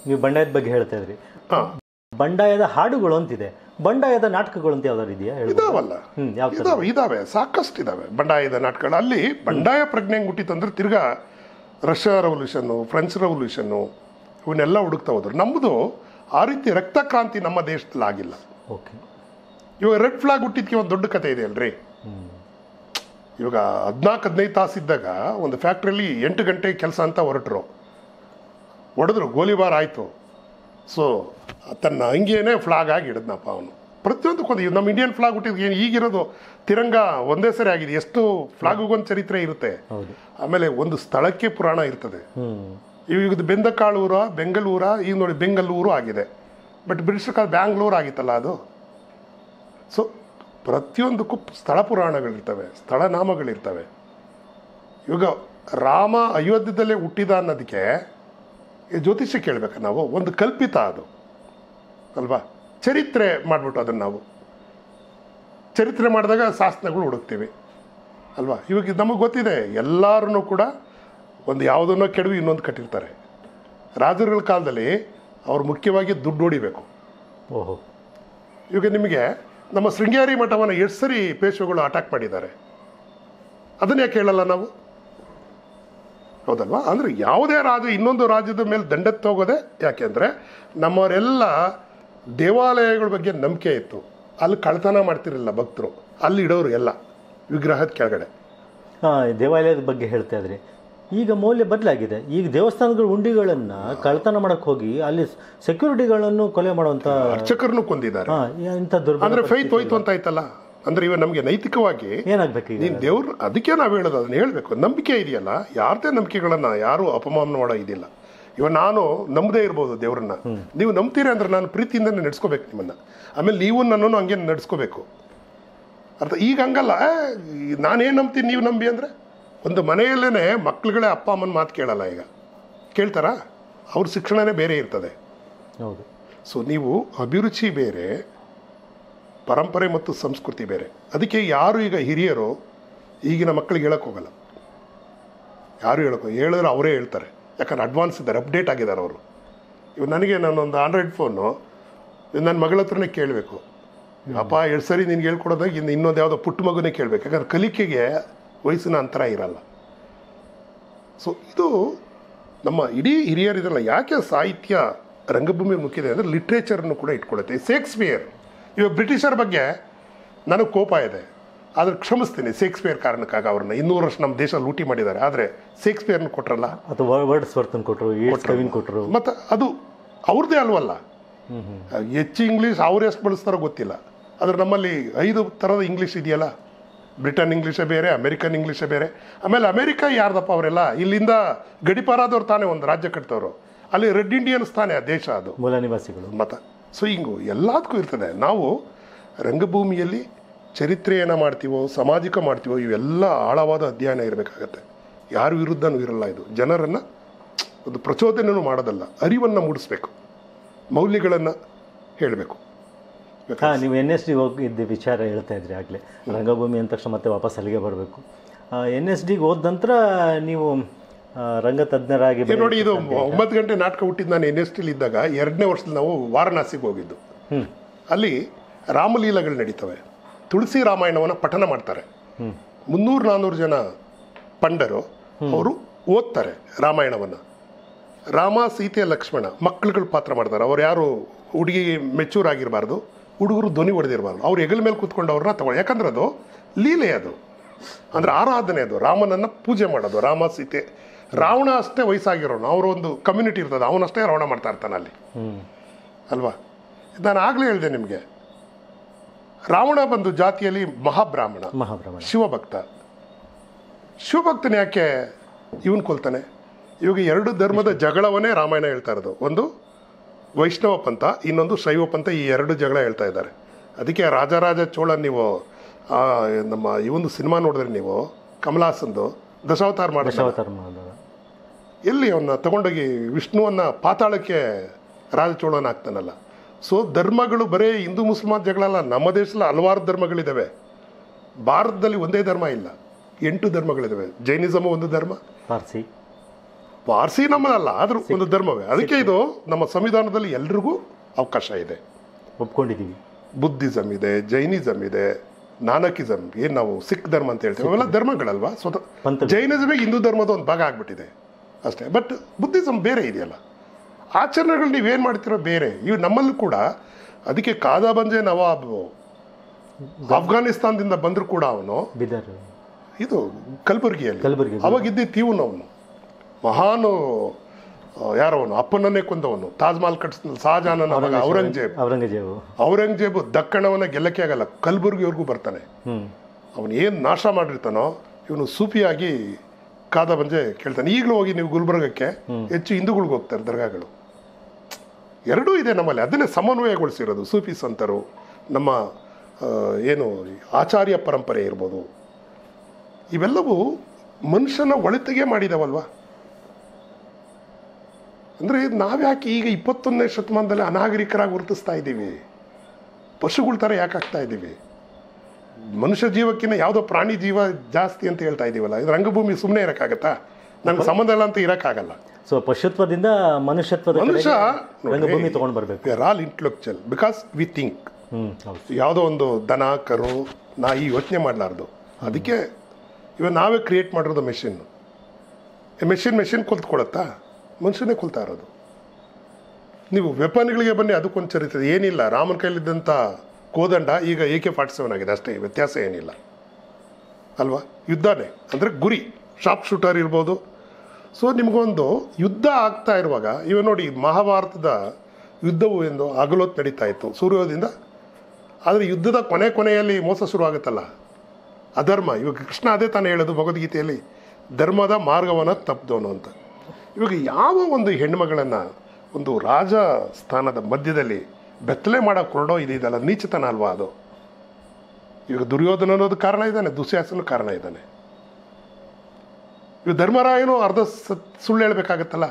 ನೀವು ಬಂಡಾಯದ ಬಗ್ಗೆ ಹೇಳ್ತಾ ಇದ್ರಿ ಹಾ ಬಂಡಾಯದ ಹಾಡುಗಳು ಅಂತಿದೆ ಬಂಡಾಯದ ನಾಟಕಗಳು ಅಂತ ಯಾವ್ದಾದ್ರು ಇದೆಯಾ ಹೇಳ್ಬೋದು ಇದಾವಲ್ಲ ಹ್ಮ್ ಯಾವ ಥರ ಇದಾವೆ ಇದಾವೆ ಸಾಕಷ್ಟು ಇದಾವೆ ಬಂಡಾಯದ ನಾಟಕಗಳು ಅಲ್ಲಿ ಬಂಡಾಯ ಪ್ರಜ್ಞೆ ಹೆಂಗ್ ಹುಟ್ಟಿತಂದ್ರೆ ತಿರ್ಗಾ ರಷ್ಯಾ ರೆವಲ್ಯೂಷನ್ನು ಫ್ರೆಂಚ್ ರೆವಲ್ಯೂಷನ್ನು ಇವನ್ನೆಲ್ಲ ಹುಡುಕ್ತಾ ಹೋದ್ರು ನಮ್ಮದು ಆ ರೀತಿ ರಕ್ತ ಕ್ರಾಂತಿ ನಮ್ಮ ದೇಶದಲ್ಲಿ ಆಗಿಲ್ಲ ಓಕೆ ಇವಾಗ ರೆಡ್ ಫ್ಲಾಗ್ ಹುಟ್ಟಿದ್ಕೆ ಒಂದು ದೊಡ್ಡ ಕತೆ ಇದೆ ಅಲ್ರಿ ಇವಾಗ ಹದಿನಾಲ್ಕು ಹದಿನೈದು ತಾಸು ಇದ್ದಾಗ ಒಂದು ಫ್ಯಾಕ್ಟ್ರಿಯಲ್ಲಿ ಎಂಟು ಗಂಟೆ ಕೆಲಸ ಅಂತ ಹೊರಟರು ಹೊಡೆದ್ರು ಗೋಲಿಬಾರ್ ಆಯಿತು ಸೊ ತನ್ನ ಅಂಗಿಯೇ ಫ್ಲಾಗ್ ಆಗಿ ಹಿಡಿದ್ನಪ್ಪ ಅವನು ಪ್ರತಿಯೊಂದಕ್ಕೊಂದು ನಮ್ಮ ಇಂಡಿಯನ್ ಫ್ಲಾಗ್ ಹುಟ್ಟಿದ್ ಏನು ಈಗಿರೋದು ತಿರಂಗ ಒಂದೇ ಸರಿ ಆಗಿದೆ ಎಷ್ಟು ಫ್ಲಾಗಿಗೊಂದು ಚರಿತ್ರೆ ಇರುತ್ತೆ ಹೌದು ಆಮೇಲೆ ಒಂದು ಸ್ಥಳಕ್ಕೆ ಪುರಾಣ ಇರ್ತದೆ ಹ್ಮ್ ಈಗ ಬೆಂದಕಾಳೂರ ಬೆಂಗಳೂರ ಈಗ ನೋಡಿ ಬೆಂಗಳೂರು ಆಗಿದೆ ಬಟ್ ಬ್ರಿಟಿಷ್ ಕಾಲ ಬ್ಯಾಂಗ್ಳೂರು ಆಗಿತ್ತಲ್ಲ ಅದು ಸೊ ಪ್ರತಿಯೊಂದಕ್ಕೂ ಸ್ಥಳ ಪುರಾಣಗಳಿರ್ತವೆ ಸ್ಥಳ ನಾಮಗಳಿರ್ತವೆ ಇವಾಗ ರಾಮ ಅಯೋಧ್ಯದಲ್ಲೇ ಹುಟ್ಟಿದ ಅನ್ನೋದಕ್ಕೆ ಈ ಜ್ಯೋತಿಷ್ಯ ಕೇಳಬೇಕಾ ನಾವು ಒಂದು ಕಲ್ಪಿತ ಅದು ಅಲ್ವಾ ಚರಿತ್ರೆ ಮಾಡಿಬಿಟ್ಟು ಅದನ್ನು ನಾವು ಚರಿತ್ರೆ ಮಾಡಿದಾಗ ಶಾಸನಗಳು ಹುಡುಕ್ತೀವಿ ಅಲ್ವಾ ಇವಾಗ ನಮಗೆ ಗೊತ್ತಿದೆ ಎಲ್ಲರೂ ಕೂಡ ಒಂದು ಯಾವುದನ್ನೋ ಕೆಡವಿ ಇನ್ನೊಂದು ಕಟ್ಟಿರ್ತಾರೆ ರಾಜರುಗಳ ಕಾಲದಲ್ಲಿ ಅವ್ರು ಮುಖ್ಯವಾಗಿ ದುಡ್ಡು ಹೊಡಿಬೇಕು ಓಹೋ ಇವಾಗ ನಿಮಗೆ ನಮ್ಮ ಶೃಂಗೇರಿ ಮಠವನ್ನು ಎಷ್ಟು ಸರಿ ಪೇಶ್ವೆಗಳು ಅಟ್ಯಾಕ್ ಮಾಡಿದ್ದಾರೆ ಅದನ್ನ ಯಾಕೆ ಹೇಳಲ್ಲ ನಾವು ಹೌದಲ್ವಾ ಅಂದರೆ ಯಾವುದೇ ರಾಜ ಇನ್ನೊಂದು ರಾಜ್ಯದ ಮೇಲೆ ದಂಡೆತ್ತಿ ಹೋಗೋದೆ ಯಾಕೆಂದರೆ ನಮ್ಮವರೆಲ್ಲ ದೇವಾಲಯಗಳ ಬಗ್ಗೆ ನಂಬಿಕೆ ಇತ್ತು ಅಲ್ಲಿ ಕಳ್ತನ ಮಾಡ್ತಿರಲಿಲ್ಲ ಭಕ್ತರು ಅಲ್ಲಿ ಇಡೋರು ಎಲ್ಲ ವಿಗ್ರಹದ ಕೆಳಗಡೆ ಹಾ ದೇವಾಲಯದ ಬಗ್ಗೆ ಹೇಳ್ತಾ ಇದ್ರಿ ಈಗ ಮೌಲ್ಯ ಬದಲಾಗಿದೆ ಈಗ ದೇವಸ್ಥಾನಗಳ ಉಂಡಿಗಳನ್ನ ಕಳ್ತನ ಮಾಡಕ್ ಹೋಗಿ ಅಲ್ಲಿ ಸೆಕ್ಯೂರಿಟಿಗಳನ್ನು ಕೊಲೆ ಮಾಡುವಂತ ಅರ್ಚಕರನ್ನು ಕೊಂದಿದ್ದಾರೆ ಹಾ ಇಂಥ ದುರ್ಬಲ ಅಂದ್ರೆ ಫೈತ್ ಹೋಯ್ತು ಅಂತ ಆಯ್ತಲ್ಲ ಅಂದ್ರೆ ಇವ ನಮಗೆ ನೈತಿಕವಾಗಿ ಏನಾಗ್ಬೇಕು ಈಗ ನೀನ್ ದೇವ್ರ ಅದಕ್ಕೆ ನಾವು ಹೇಳೋದು ಅದನ್ನ ಹೇಳ್ಬೇಕು ನಂಬಿಕೆ ಇದೆಯಲ್ಲ ಯಾರದೇ ನಂಬಿಕೆಗಳನ್ನ ಯಾರು ಅಪಮಾನ ಮಾಡೋ ಇದಿಲ್ಲ ಇವ ನಾನು ನಂಬದೇ ಇರ್ಬೋದು ದೇವ್ರನ್ನ ನೀವು ನಂಬ್ತೀರಿ ಅಂದ್ರೆ ನಾನು ಪ್ರೀತಿಯಿಂದನೇ ನಡೆಸ್ಕೋಬೇಕು ನಿಮ್ಮನ್ನ ಆಮೇಲೆ ನೀವು ನನ್ನನ್ನು ಹಂಗೆ ನಡೆಸ್ಕೋಬೇಕು ಅರ್ಥ ಈಗ ಹಂಗಲ್ಲ ಏ, ನಾನೇನ್ ನಂಬ್ತೀನಿ ನೀವು ನಂಬಿ ಅಂದ್ರೆ ಒಂದು ಮನೆಯಲ್ಲೇ ಮಕ್ಳುಗಳೇ ಅಪ್ಪ ಅಮ್ಮನ ಮಾತು ಕೇಳಲ್ಲ ಈಗ ಕೇಳ್ತಾರಾ ಅವ್ರ ಶಿಕ್ಷಣನೇ ಬೇರೆ ಇರ್ತದೆ ಹೌದು ಸೊ ನೀವು ಅಭಿರುಚಿ ಬೇರೆ ಪರಂಪರೆ ಮತ್ತು ಸಂಸ್ಕೃತಿ ಬೇರೆ ಅದಕ್ಕೆ ಯಾರು ಈಗ ಹಿರಿಯರು ಈಗಿನ ಮಕ್ಕಳಿಗೆ ಹೇಳಕ್ ಹೋಗಲ್ಲ ಯಾರು ಹೇಳಕ್ ಹೇಳಿದ್ರೆ ಅವರೇ ಹೇಳ್ತಾರೆ ಯಾಕಂದ್ರೆ ಅಡ್ವಾನ್ಸ್ ಇದ್ದಾರೆ ಅಪ್ಡೇಟ್ ಆಗಿದ್ದಾರೆ ಅವರು ಇವ್ ನನಗೆ ನಾನೊಂದು ಆಂಡ್ರಾಯ್ಡ್ ಫೋನು ನನ್ನ ಮಗಳ ಹತ್ರನೇ ಕೇಳಬೇಕು ಅಪ್ಪ ಎರಡು ಸರಿ ನಿನ್ಗೆ ಹೇಳ್ಕೊಡೋದಾಗ ಇನ್ನು ಇನ್ನೊಂದು ಯಾವುದೋ ಪುಟ್ಟ ಮಗುನೇ ಕೇಳಬೇಕು ಯಾಕಂದ್ರೆ ಕಲಿಕೆಗೆ ವಯಸ್ಸಿನ ಅಂತರ ಇರಲ್ಲ ಸೊ ಇದು ನಮ್ಮ ಇಡೀ ಹಿರಿಯರಿದಲ್ಲ ಯಾಕೆ ಸಾಹಿತ್ಯ ರಂಗಭೂಮಿ ಮುಖ್ಯತೆ ಅಂದರೆ ಲಿಟ್ರೇಚರನ್ನು ಕೂಡ ಇಟ್ಕೊಳ್ಳುತ್ತೆ ಶೇಕ್ಸ್ಪಿಯರ್ ಇವಾಗ ಬ್ರಿಟಿಷರ ಬಗ್ಗೆ ನನಗೆ ಕೋಪ ಇದೆ ಆದರೆ ಕ್ಷಮಿಸ್ತೀನಿ ಶೇಕ್ಸ್ಪಿಯರ್ ಕಾರಣಕ್ಕಾಗ ಅವ್ರನ್ನ ಇನ್ನೂರು ವರ್ಷ ನಮ್ಮ ದೇಶ ಲೂಟಿ ಮಾಡಿದ್ದಾರೆ ಆದರೆ ಶೇಕ್ಸ್ಪಿಯರ್ನ ಕೊಟ್ರಲ್ಲ ಅಥವಾ ವರ್ಡ್ಸ್ ವರ್ತನ್ ಕೊಟ್ರು ಏಡ್ಸ್ ಕವಿನ್ ಕೊಟ್ರು ಮತ್ತು ಅದು ಅವ್ರದ್ದೇ ಅಲ್ವಲ್ಲ ಹೆಚ್ಚು ಇಂಗ್ಲೀಷ್ ಅವ್ರು ಎಷ್ಟು ಬಳಸ್ತಾರೋ ಗೊತ್ತಿಲ್ಲ ಆದರೆ ನಮ್ಮಲ್ಲಿ ಐದು ಥರದ ಇಂಗ್ಲೀಷ್ ಇದೆಯಲ್ಲ ಬ್ರಿಟನ್ ಇಂಗ್ಲೀಷೇ ಬೇರೆ ಅಮೆರಿಕನ್ ಇಂಗ್ಲೀಷೇ ಬೇರೆ ಆಮೇಲೆ ಅಮೆರಿಕ ಯಾರ್ದಪ್ಪ ಅವರೆಲ್ಲ ಇಲ್ಲಿಂದ ಗಡಿಪಾರಾದವ್ರು ತಾನೇ ಒಂದು ರಾಜ್ಯ ಕಟ್ತವ್ರು ಅಲ್ಲಿ ರೆಡ್ ಇಂಡಿಯನ್ಸ್ ತಾನೇ ಆ ದೇಶ ಅದು ಮೂಲ ನಿವಾಸಿಗಳು ಮತ ಸೊ ಹಿಂಗು ಎಲ್ಲದಕ್ಕೂ ಇರ್ತದೆ ನಾವು ರಂಗಭೂಮಿಯಲ್ಲಿ ಚರಿತ್ರೆಯನ್ನು ಮಾಡ್ತೀವೋ ಸಾಮಾಜಿಕ ಮಾಡ್ತೀವೋ ಇವೆಲ್ಲ ಆಳವಾದ ಅಧ್ಯಯನ ಇರಬೇಕಾಗತ್ತೆ ಯಾರ ವಿರುದ್ಧನೂ ಇರಲ್ಲ ಇದು ಜನರನ್ನು ಒಂದು ಪ್ರಚೋದನೆಯೂ ಮಾಡೋದಲ್ಲ ಅರಿವನ್ನು ಮೂಡಿಸ್ಬೇಕು ಮೌಲ್ಯಗಳನ್ನು ಹೇಳಬೇಕು ಹಾ ನೀವು ಎನ್ ಎಸ್ ಡಿ ಹೋಗಿದ್ದ ವಿಚಾರ ಹೇಳ್ತಾ ಇದ್ರಿ ಆಗಲೇ ರಂಗಭೂಮಿ ಅಂದ ತಕ್ಷಣ ಮತ್ತೆ ವಾಪಸ್ ಅಲ್ಲಿಗೆ ಬರಬೇಕು ಎನ್ ಎಸ್ ಡಿಗೆ ಹೋದ ನಂತರ ನೀವು ಆ, ರಂಗತಜ್ಞರಾಗಿ ಈಗ ನೋಡಿ ಇದು ಒಂಬತ್ತು ಗಂಟೆ ನಾಟಕ ಹುಟ್ಟಿದ್ದು ನಾನು ಎನ್ ಎಸ್ ಟಿಲಿ ಇದ್ದಾಗ ಎರಡನೇ ವರ್ಷದಲ್ಲಿ ನಾವು ವಾರಣಾಸಿಗೆ ಹೋಗಿದ್ದು ಹ್ಮ್. ಅಲ್ಲಿ ರಾಮಲೀಲೆಗಳು ನಡೀತವೆ ತುಳಸಿ ರಾಮಾಯಣವನ್ನು ಪಠನ ಮಾಡ್ತಾರೆ ಮುನ್ನೂರು ನಾನ್ನೂರು ಜನ ಪಂಡರು ಅವರು ಓದ್ತಾರೆ ರಾಮಾಯಣವನ್ನು ರಾಮ ಸೀತೆ ಲಕ್ಷ್ಮಣ ಮಕ್ಕಳುಗಳು ಪಾತ್ರ ಮಾಡ್ತಾರೆ ಅವ್ರು ಯಾರು ಹುಡುಗಿ ಮೆಚೂರ್ ಆಗಿರಬಾರ್ದು ಹುಡುಗರು ಧ್ವನಿ ಹೊಡೆದಿರಬಾರ್ದು ಅವ್ರು ಹೆಗಲ ಮೇಲೆ ಕೂತ್ಕೊಂಡು ಅವ್ರನ್ನ ತಗೊಳ್ಳಿ ಯಾಕಂದ್ರೆ ಅದು ಲೀಲೆ ಅದು ಅಂದ್ರೆ ಆರಾಧನೆ ಅದು ರಾಮನನ್ನ ಪೂಜೆ ಮಾಡೋದು ರಾಮ ಸೀತೆ ರಾವಣ ಅಷ್ಟೇ ವಯಸ್ಸಾಗಿರೋನು ಅವರ ಒಂದು ಕಮ್ಯುನಿಟಿ ಇರ್ತದೆ ಅವನಷ್ಟೇ ರಾವಣ ಮಾಡ್ತಾ ಇರ್ತಾನೆ ಅಲ್ಲಿ ಹ್ಮ್ ಅಲ್ವಾ ನಾನು ಆಗಲೇ ಹೇಳಿದೆ ನಿಮಗೆ ರಾವಣ ಬಂದು ಜಾತಿಯಲ್ಲಿ ಮಹಾಬ್ರಾಹ್ಮಣ ಮಹಾಭ್ರಮಣ ಶಿವಭಕ್ತ ಶಿವಭಕ್ತನ ಯಾಕೆ ಇವನ್ ಕೊಲ್ತಾನೆ ಇವಾಗ ಎರಡು ಧರ್ಮದ ಜಗಳವನ್ನೇ ರಾಮಾಯಣ ಹೇಳ್ತಾ ಇರೋದು ಒಂದು ವೈಷ್ಣವ ಪಂಥ ಇನ್ನೊಂದು ಶೈವ ಪಂಥ ಈ ಎರಡು ಜಗಳ ಹೇಳ್ತಾ ಇದ್ದಾರೆ ಅದಕ್ಕೆ ರಾಜರಾಜ ಚೋಳ ನೀವು ಆ, ನಮ್ಮ ಈ ಒಂದು ಸಿನಿಮಾ ನೋಡಿದ್ರೆ ನೀವು ಕಮಲಾಸಂದು ದಶಾವತಾರ ಮಾಡಿದ ದಶಾವತಾರ ಮಾಡಿದ ಎಲ್ಲಿ ಅವನ್ನ ತಗೊಂಡೋಗಿ ವಿಷ್ಣುವನ್ನ ಪಾತಾಳಕ್ಕೆ ರಾಜಚೋಳನ ಹಾಕ್ತಾನಲ್ಲ ಸೊ ಧರ್ಮಗಳು ಬರೇ ಹಿಂದೂ ಮುಸಲ್ಮಾನ್ ಜಗಳ ಅಲ್ಲ ನಮ್ಮ ದೇಶದಲ್ಲಿ ಹಲವಾರು ಧರ್ಮಗಳಿದ್ದಾವೆ ಭಾರತದಲ್ಲಿ ಒಂದೇ ಧರ್ಮ ಇಲ್ಲ ಎಂಟು ಧರ್ಮಗಳಿದ್ದಾವೆ ಜೈನಿಸಮ್ ಒಂದು ಧರ್ಮ ಪಾರ್ಸಿ ಪಾರ್ಸಿ ನಮ್ಮದಲ್ಲ ಆದರೂ ಒಂದು ಧರ್ಮವೇ ಅದಕ್ಕೆ ಇದು ನಮ್ಮ ಸಂವಿಧಾನದಲ್ಲಿ ಎಲ್ರಿಗೂ ಅವಕಾಶ ಇದೆ ಒಪ್ಕೊಂಡಿದ್ದೀವಿ ಬುದ್ಧಿಸಮ್ ಇದೆ ಜೈನಿಸಮ್ ಇದೆ ನಾನಕಿಸಮ್ ಏನು ನಾವು ಸಿಖ್ ಧರ್ಮ ಅಂತ ಹೇಳ್ತೀವಿ ಅವೆಲ್ಲ ಧರ್ಮಗಳಲ್ವಾ ಸ್ವತಃ ಪಂಥ ಜೈನಿಸಮೇ ಹಿಂದೂ ಧರ್ಮದ ಒಂದು ಭಾಗ ಆಗ್ಬಿಟ್ಟಿದೆ ಅಷ್ಟೇ ಬಟ್ ಬುದ್ಧಿಸಮ್ ಬೇರೆ ಇದೆಯಲ್ಲ ಆಚರಣೆಗಳು ನೀವೇನು ಮಾಡ್ತಿರೋ ಬೇರೆ ಇವು ನಮ್ಮಲ್ಲೂ ಕೂಡ ಅದಕ್ಕೆ ಕಾದಾ ಬಂಜೆ ನವಾಬ್ ಅಫ್ಘಾನಿಸ್ತಾನದಿಂದ ಬಂದರೂ ಕೂಡ ಅವನು ಬಿದರ್ ಇದು ಕಲಬುರಗಿಯಲ್ಲಿ ಕಲಬುರಗಿ ಅವಾಗ ಇದ್ದಿದ್ದು ಇವನು ಅವನು ಮಹಾನು ಆ, ಯಾರವನು ಅಪ್ಪನನ್ನೇ ಕೊಂದವನು ತಾಜ್ ಮಹಲ್ ಕಟ್ಸ್ ಶಹಜಾನನ ಮಗ ಔರಂಗಜೇಬ್ ಔರಂಗಜೇಬು ಔರಂಗಜೇಬು ದಕ್ಕಣವನ್ನ ಗೆಲ್ಲಕ್ಕೆ ಆಗಲ್ಲ ಕಲಬುರಗಿವರೆಗೂ ಬರ್ತಾನೆ ಹ್ಞೂ ಅವನು ಏನು ನಾಶ ಮಾಡಿರ್ತಾನೋ ಇವನು ಸೂಫಿಯಾಗಿ ಕಾದ ಬಂಜೆ ಕೇಳ್ತಾನೆ ಈಗಲೂ ಹೋಗಿ ನೀವು ಗುಲ್ಬರ್ಗಕ್ಕೆ ಹೆಚ್ಚು ಹಿಂದೂಗಳಿಗೆ ಹೋಗ್ತಾರೆ ದರ್ಗಾಗಳು ಎರಡೂ ಇದೆ ನಮ್ಮಲ್ಲಿ ಅದನ್ನೇ ಸಮನ್ವಯಗೊಳಿಸಿರೋದು ಸೂಫಿ ಸಂತರು ನಮ್ಮ ಆ, ಏನು ಆಚಾರ್ಯ ಪರಂಪರೆ ಇರ್ಬೋದು ಇವೆಲ್ಲವೂ ಮನುಷ್ಯನ ಒಳಿತಿಗೆ ಮಾಡಿದವಲ್ವಾ ಅಂದರೆ ನಾವ್ಯಾಕೆ ಈಗ ಇಪ್ಪತ್ತೊಂದನೇ ಶತಮಾನದಲ್ಲಿ ಅನಾಗರಿಕರಾಗಿ ಗುರುತಿಸ್ತಾ ಇದ್ದೀವಿ ಪಶುಗಳ ಥರ ಯಾಕೆ ಆಗ್ತಾ ಇದ್ದೀವಿ ಮನುಷ್ಯ ಜೀವಕ್ಕಿಂತ ಯಾವುದೋ ಪ್ರಾಣಿ ಜೀವ ಜಾಸ್ತಿ ಅಂತ ಹೇಳ್ತಾ ಇದ್ದೀವಲ್ಲ ಇದು ರಂಗಭೂಮಿ ಸುಮ್ಮನೆ ಇರೋಕ್ಕಾಗತ್ತಾ ನಂಗೆ ಸಂಬಂಧ ಇಲ್ಲ ಅಂತ ಇರೋಕ್ಕಾಗಲ್ಲ ಸೊ ಪಶುತ್ವದಿಂದ ಮನುಷ್ಯತ್ವದ ಮನುಷ್ಯ ಕಡೆಗೆ ರಂಗಭೂಮಿ ತೊಗೊಂಡು ಬರಬೇಕು we are all intellectual because we think ಹ್ಞೂ ಹೌದು ಯಾವುದೋ ಒಂದು ದನ ಕರು ನಾಯಿ ಯೋಚನೆ ಮಾಡಲಾರ್ದು ಅದಕ್ಕೆ ಇವಾಗ ನಾವೇ ಕ್ರಿಯೇಟ್ ಮಾಡಿರೋದು ಮೆಷಿನ್ ಮೆಷಿನ್ ಮೆಷಿನ್ ಕೊಲ್ತ್ಕೊಳತ್ತಾ ಮನುಷ್ಯನೇ ಕೊಲ್ತಾ ಇರೋದು ನೀವು ವೆಪನ್ಗಳಿಗೆ ಬನ್ನಿ ಅದಕ್ಕೊಂದು ಚರಿತ್ರೆ ಏನಿಲ್ಲ ರಾಮನ ಕೈಲಿದ್ದಂಥ ಕೋದಂಡ ಈಗ ಎ ಕೆ ಫಾರ್ಟಿ ಸೆವೆನ್ ಆಗಿದೆ ಅಷ್ಟೇ ವ್ಯತ್ಯಾಸ ಏನಿಲ್ಲ ಅಲ್ವಾ ಯುದ್ಧನೇ ಅಂದರೆ ಗುರಿ ಶಾರ್ಪ್ ಶೂಟರ್ ಇರ್ಬೋದು ಸೊ ನಿಮಗೊಂದು ಯುದ್ಧ ಆಗ್ತಾ ಇರುವಾಗ ಇವ ನೋಡಿ ಮಹಾಭಾರತದ ಯುದ್ಧವು ಎಂದು ಹಗಲೊತ್ತು ನಡೀತಾ ಇತ್ತು ಸೂರ್ಯೋದಯದಿಂದ ಆದರೆ ಯುದ್ಧದ ಕೊನೆ ಕೊನೆಯಲ್ಲಿ ಮೋಸ ಶುರುವಾಗುತ್ತಲ್ಲ ಅಧರ್ಮ ಇವಾಗ ಕೃಷ್ಣ ಅದೇ ತಾನೇ ಹೇಳೋದು ಭಗವದ್ಗೀತೆಯಲ್ಲಿ ಧರ್ಮದ ಮಾರ್ಗವನ್ನು ತಪ್ಪಿದವನು ಅಂತ ಇವಾಗ ಯಾವ ಒಂದು ಹೆಣ್ಮಗಳನ್ನು ಒಂದು ರಾಜ ಸ್ಥಾನದ ಮಧ್ಯದಲ್ಲಿ ಬೆತ್ತಲೆ ಮಾಡೋಕೆ ಹೊರಡೋ ಇದೆಯಲ್ಲ ನೀಚತನ ಅಲ್ವಾ ಅದು ಇವಾಗ ದುರ್ಯೋಧನ ಅನ್ನೋದು ಕಾರಣ ಇದ್ದಾನೆ ದುಶ್ಯಾಸನ ಕಾರಣ ಇದ್ದಾನೆ ಇವಾಗ ಧರ್ಮರಾಯನು ಅರ್ಧ ಸತ್ ಸುಳ್ಳು ಹೇಳ್ಬೇಕಾಗತ್ತಲ್ಲ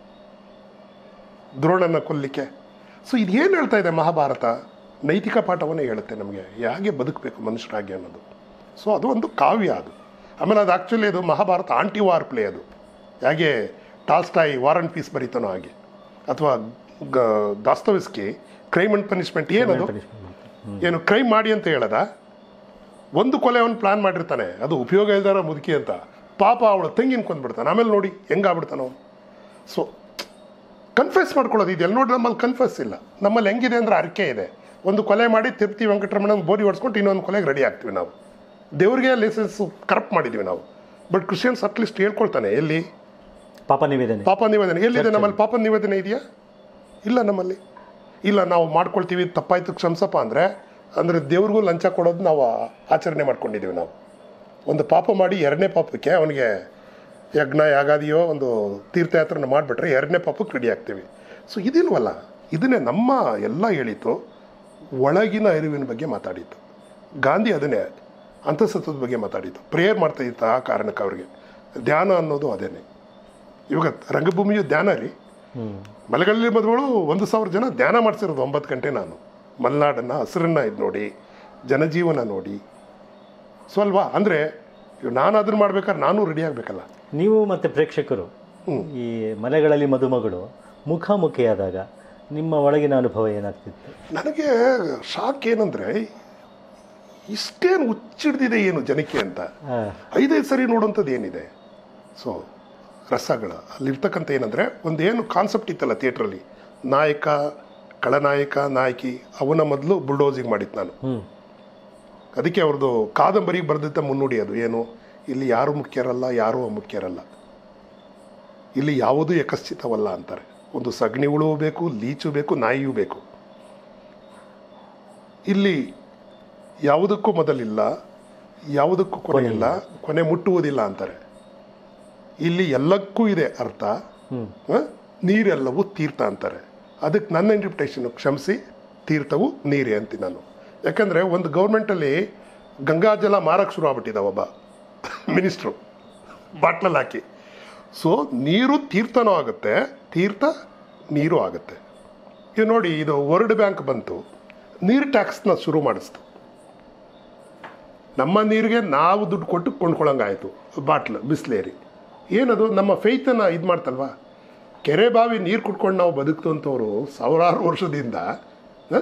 ದ್ರೋಣನ ಕೊಲ್ಲಿಕ್ಕೆ ಸೊ ಇದೇನು ಹೇಳ್ತಾ ಇದೆ ಮಹಾಭಾರತ ನೈತಿಕ ಪಾಠವನ್ನೇ ಹೇಳುತ್ತೆ ನಮಗೆ ಹೇಗೆ ಬದುಕಬೇಕು ಮನುಷ್ಯರಾಗಿ ಅನ್ನೋದು ಸೊ ಅದು ಒಂದು ಕಾವ್ಯ ಅದು ಆಮೇಲೆ ಅದು ಆ್ಯಕ್ಚುಲಿ ಅದು ಮಹಾಭಾರತ ಆಂಟಿ ವಾರ್ ಪ್ಲೇ ಅದು ಹೇಗೆ ಟಾಲ್ಸ್ಟಾಯ್ ವಾರ್ ಅಂಡ್ ಪೀಸ್ ಬರೀತಾನೋ ಹಾಗೆ ಅಥವಾ ದಾಸ್ತವಿಸ್ಕಿ ಕ್ರೈಮ್ ಅಂಡ್ ಪನಿಷ್ಮೆಂಟ್ ಏನದು ಏನು ಕ್ರೈಮ್ ಮಾಡಿ ಅಂತ ಹೇಳದ ಒಂದು ಕೊಲೆ ಅವನು ಪ್ಲಾನ್ ಮಾಡಿರ್ತಾನೆ ಅದು ಉಪಯೋಗ ಇಲ್ದಾರ ಮುದುಕಿ ಅಂತ ಪಾಪ ಅವಳ ತಂಗಿನ ಕೊಂದ್ಬಿಡ್ತಾನೆ ಆಮೇಲೆ ನೋಡಿ ಹೆಂಗಾಗ್ಬಿಡ್ತಾನೆ ಅವನು ಸೊ ಕನ್ಫೆಸ್ ಮಾಡ್ಕೊಳ್ಳೋದು ಇದೆಲ್ಲ ನೋಡಿ ನಮ್ಮಲ್ಲಿ ಕನ್ಫೆಸ್ ಇಲ್ಲ ನಮ್ಮಲ್ಲಿ ಹೆಂಗಿದೆ ಅಂದರೆ ಅರಿಕೆ ಇದೆ ಒಂದು ಕೊಲೆ ಮಾಡಿ ತಿರುಪ್ತಿ ವೆಂಕಟರಮಣ ಬೋರಿ ಹೊಡ್ಸ್ಕೊಂಡು ಇನ್ನೊಂದು ಕೊಲೆಗೆ ರೆಡಿ ಆಗ್ತೀವಿ ನಾವು ದೇವ್ರಿಗೆ ಲೈಸೆನ್ಸ್ ಕರಪ್ಟ್ ಮಾಡಿದ್ದೀವಿ ನಾವು ಬಟ್ ಕ್ರಿಶ್ಚಿಯನ್ಸ್ ಅಟ್ಲೀಸ್ಟ್ ಹೇಳ್ಕೊಳ್ತಾನೆ ಎಲ್ಲಿ ಪಾಪ ನಿವೇದನೆ ಪಾಪ ನಿವೇದನೆ ಎಲ್ಲಿದೆ ನಮ್ಮಲ್ಲಿ ಪಾಪ ನಿವೇದನೆ ಇದೆಯಾ ಇಲ್ಲ ನಮ್ಮಲ್ಲಿ ಇಲ್ಲ ನಾವು ಮಾಡ್ಕೊಳ್ತೀವಿ ತಪ್ಪಾಯ್ತು ಕ್ಷಮಿಸಪ್ಪ ಅಂದರೆ ಅಂದರೆ ದೇವ್ರಿಗೂ ಲಂಚ ಕೊಡೋದು ನಾವು ಆಚರಣೆ ಮಾಡ್ಕೊಂಡಿದ್ದೀವಿ ನಾವು ಒಂದು ಪಾಪ ಮಾಡಿ ಎರಡನೇ ಪಾಪಕ್ಕೆ ಅವನಿಗೆ ಯಜ್ಞ ಯಾಗಾದಿಯೋ ಒಂದು ತೀರ್ಥಯಾತ್ರೆನ ಮಾಡಿಬಿಟ್ರೆ ಎರಡನೇ ಪಾಪಕ್ಕೆ ರೆಡಿ ಆಗ್ತೀವಿ ಸೊ ಇದಿಲ್ವಲ್ಲ ಇದನ್ನೇ ನಮ್ಮ ಎಲ್ಲ ಹೇಳಿತು ಒಳಗಿನ ಅರಿವಿನ ಬಗ್ಗೆ ಮಾತಾಡಿತ್ತು ಗಾಂಧಿ ಅದನ್ನೇ ಅಂತಸತ್ವದ ಬಗ್ಗೆ ಮಾತಾಡಿತ್ತು ಪ್ರೇಯರ್ ಮಾಡ್ತಾ ಇತ್ತು ಆ ಕಾರಣಕ್ಕೆ ಅವ್ರಿಗೆ ಧ್ಯಾನ ಅನ್ನೋದು ಅದೇನೆ ಇವಾಗ ರಂಗಭೂಮಿಯು ಧ್ಯಾನ ರೀ ಹ್ಞೂ ಮಲೆಗಳಲ್ಲಿ ಮದುವೆಗಳು ಒಂದು ಸಾವಿರ ಜನ ಧ್ಯಾನ ಮಾಡಿಸಿರೋದು ಒಂಬತ್ತು ಗಂಟೆ ನಾನು ಮಲೆನಾಡನ್ನು ಹಸಿರನ್ನ ಇದು ನೋಡಿ ಜನಜೀವನ ನೋಡಿ ಸೊ ಅಲ್ವಾ ಅಂದರೆ ನಾನು ಅದನ್ನು ಮಾಡ್ಬೇಕಾದ್ರೆ ನಾನು ರೆಡಿ ಆಗಬೇಕಲ್ಲ ನೀವು ಮತ್ತು ಪ್ರೇಕ್ಷಕರು ಈ ಮನೆಗಳಲ್ಲಿ ಮದುಮಗಳು ಮುಖಾಮುಖಿಯಾದಾಗ ನಿಮ್ಮ ಒಳಗಿನ ಅನುಭವ ಏನಾಗ್ತಿತ್ತು ನನಗೆ ಶಾಕ್ ಏನಂದರೆ ಇಷ್ಟೇನು ಹುಚ್ಚಿಡ್ದಿದೆ ಏನು ಜನಕ್ಕೆ ಅಂತ ಹಾಂ ಐದೈದು ಸರಿ ನೋಡುವಂಥದ್ದು ಏನಿದೆ ಸೊ ರಸಗಳ ಅಲ್ಲಿರ್ತಕ್ಕಂಥ ಏನಂದರೆ ಒಂದೇನು ಕಾನ್ಸೆಪ್ಟ್ ಇತ್ತಲ್ಲ ಥಿಯೇಟ್ರಲ್ಲಿ ನಾಯಕ ಖಳನಾಯಕ ನಾಯಕಿ ಅವನ ಮೊದಲು ಬುಲ್ಡೋಸಿಂಗ್ ಮಾಡಿದ್ದು ನಾನು ಹ್ಞೂ ಅದಕ್ಕೆ ಅವ್ರದ್ದು ಕಾದಂಬರಿಗೆ ಬರೆದಿದ್ದ ಮುನ್ನುಡಿ ಅದು ಏನು ಇಲ್ಲಿ ಯಾರು ಮುಖ್ಯರಲ್ಲ ಯಾರೂ ಮುಖ್ಯರಲ್ಲ ಇಲ್ಲಿ ಯಾವುದೂ ಯಕಶ್ಚಿತವಲ್ಲ ಅಂತಾರೆ ಒಂದು ಸಗಣಿ ಹುಳು ಬೇಕು ಲೀಚು ಬೇಕು ನಾಯಿಯೂ ಬೇಕು ಇಲ್ಲಿ ಯಾವುದಕ್ಕೂ ಮೊದಲಿಲ್ಲ ಯಾವುದಕ್ಕೂ ಕೊನೆ ಇಲ್ಲ ಕೊನೆ ಮುಟ್ಟುವುದಿಲ್ಲ ಅಂತಾರೆ ಇಲ್ಲಿ ಎಲ್ಲಕ್ಕೂ ಇದೆ ಅರ್ಥ ಹ್ಞೂ ಆ? ನೀರೆಲ್ಲವೂ ತೀರ್ಥ ಅಂತಾರೆ ಅದಕ್ಕೆ ನನ್ನ ಇಂಟರ್ಪ್ರಿಟೇಷನ್ ಕ್ಷಮಿಸಿ ತೀರ್ಥವು ನೀರೇ ಅಂತೀನಿ ನಾನು ಯಾಕಂದರೆ ಒಂದು ಗೌರ್ಮೆಂಟಲ್ಲಿ ಗಂಗಾಜಲ ಮಾರಕ್ಕೆ ಶುರು ಆಗ್ಬಿಟ್ಟಿದ್ದ ಒಬ್ಬ ಮಿನಿಸ್ಟ್ರು ಬಾಟ್ಲಲ್ಲಿ ಹಾಕಿ ಸೊ ನೀರು ತೀರ್ಥನೂ ಆಗುತ್ತೆ ತೀರ್ಥ ನೀರು ಆಗುತ್ತೆ ಈಗ ನೋಡಿ ಇದು ವರ್ಲ್ಡ್ ಬ್ಯಾಂಕ್ ಬಂತು ನೀರು ಟ್ಯಾಕ್ಸ್ನ ಶುರು ಮಾಡಿಸ್ತು ನಮ್ಮ ನೀರಿಗೆ ನಾವು ದುಡ್ಡು ಕೊಟ್ಟು ಕೊಂಡ್ಕೊಳ್ಳಂಗಾಯಿತು ಬಾಟ್ಲ್ ಬಿಸ್ಲೇರಿ ಏನದು ನಮ್ಮ ಫೇತನ್ನು ಇದು ಮಾಡ್ತಲ್ವಾ ಕೆರೆ ಬಾವಿ ನೀರು ಕುಡ್ಕೊಂಡು ನಾವು ಬದುಕ್ತಂಥವ್ರು ಸಾವಿರಾರು ವರ್ಷದಿಂದ ಹ?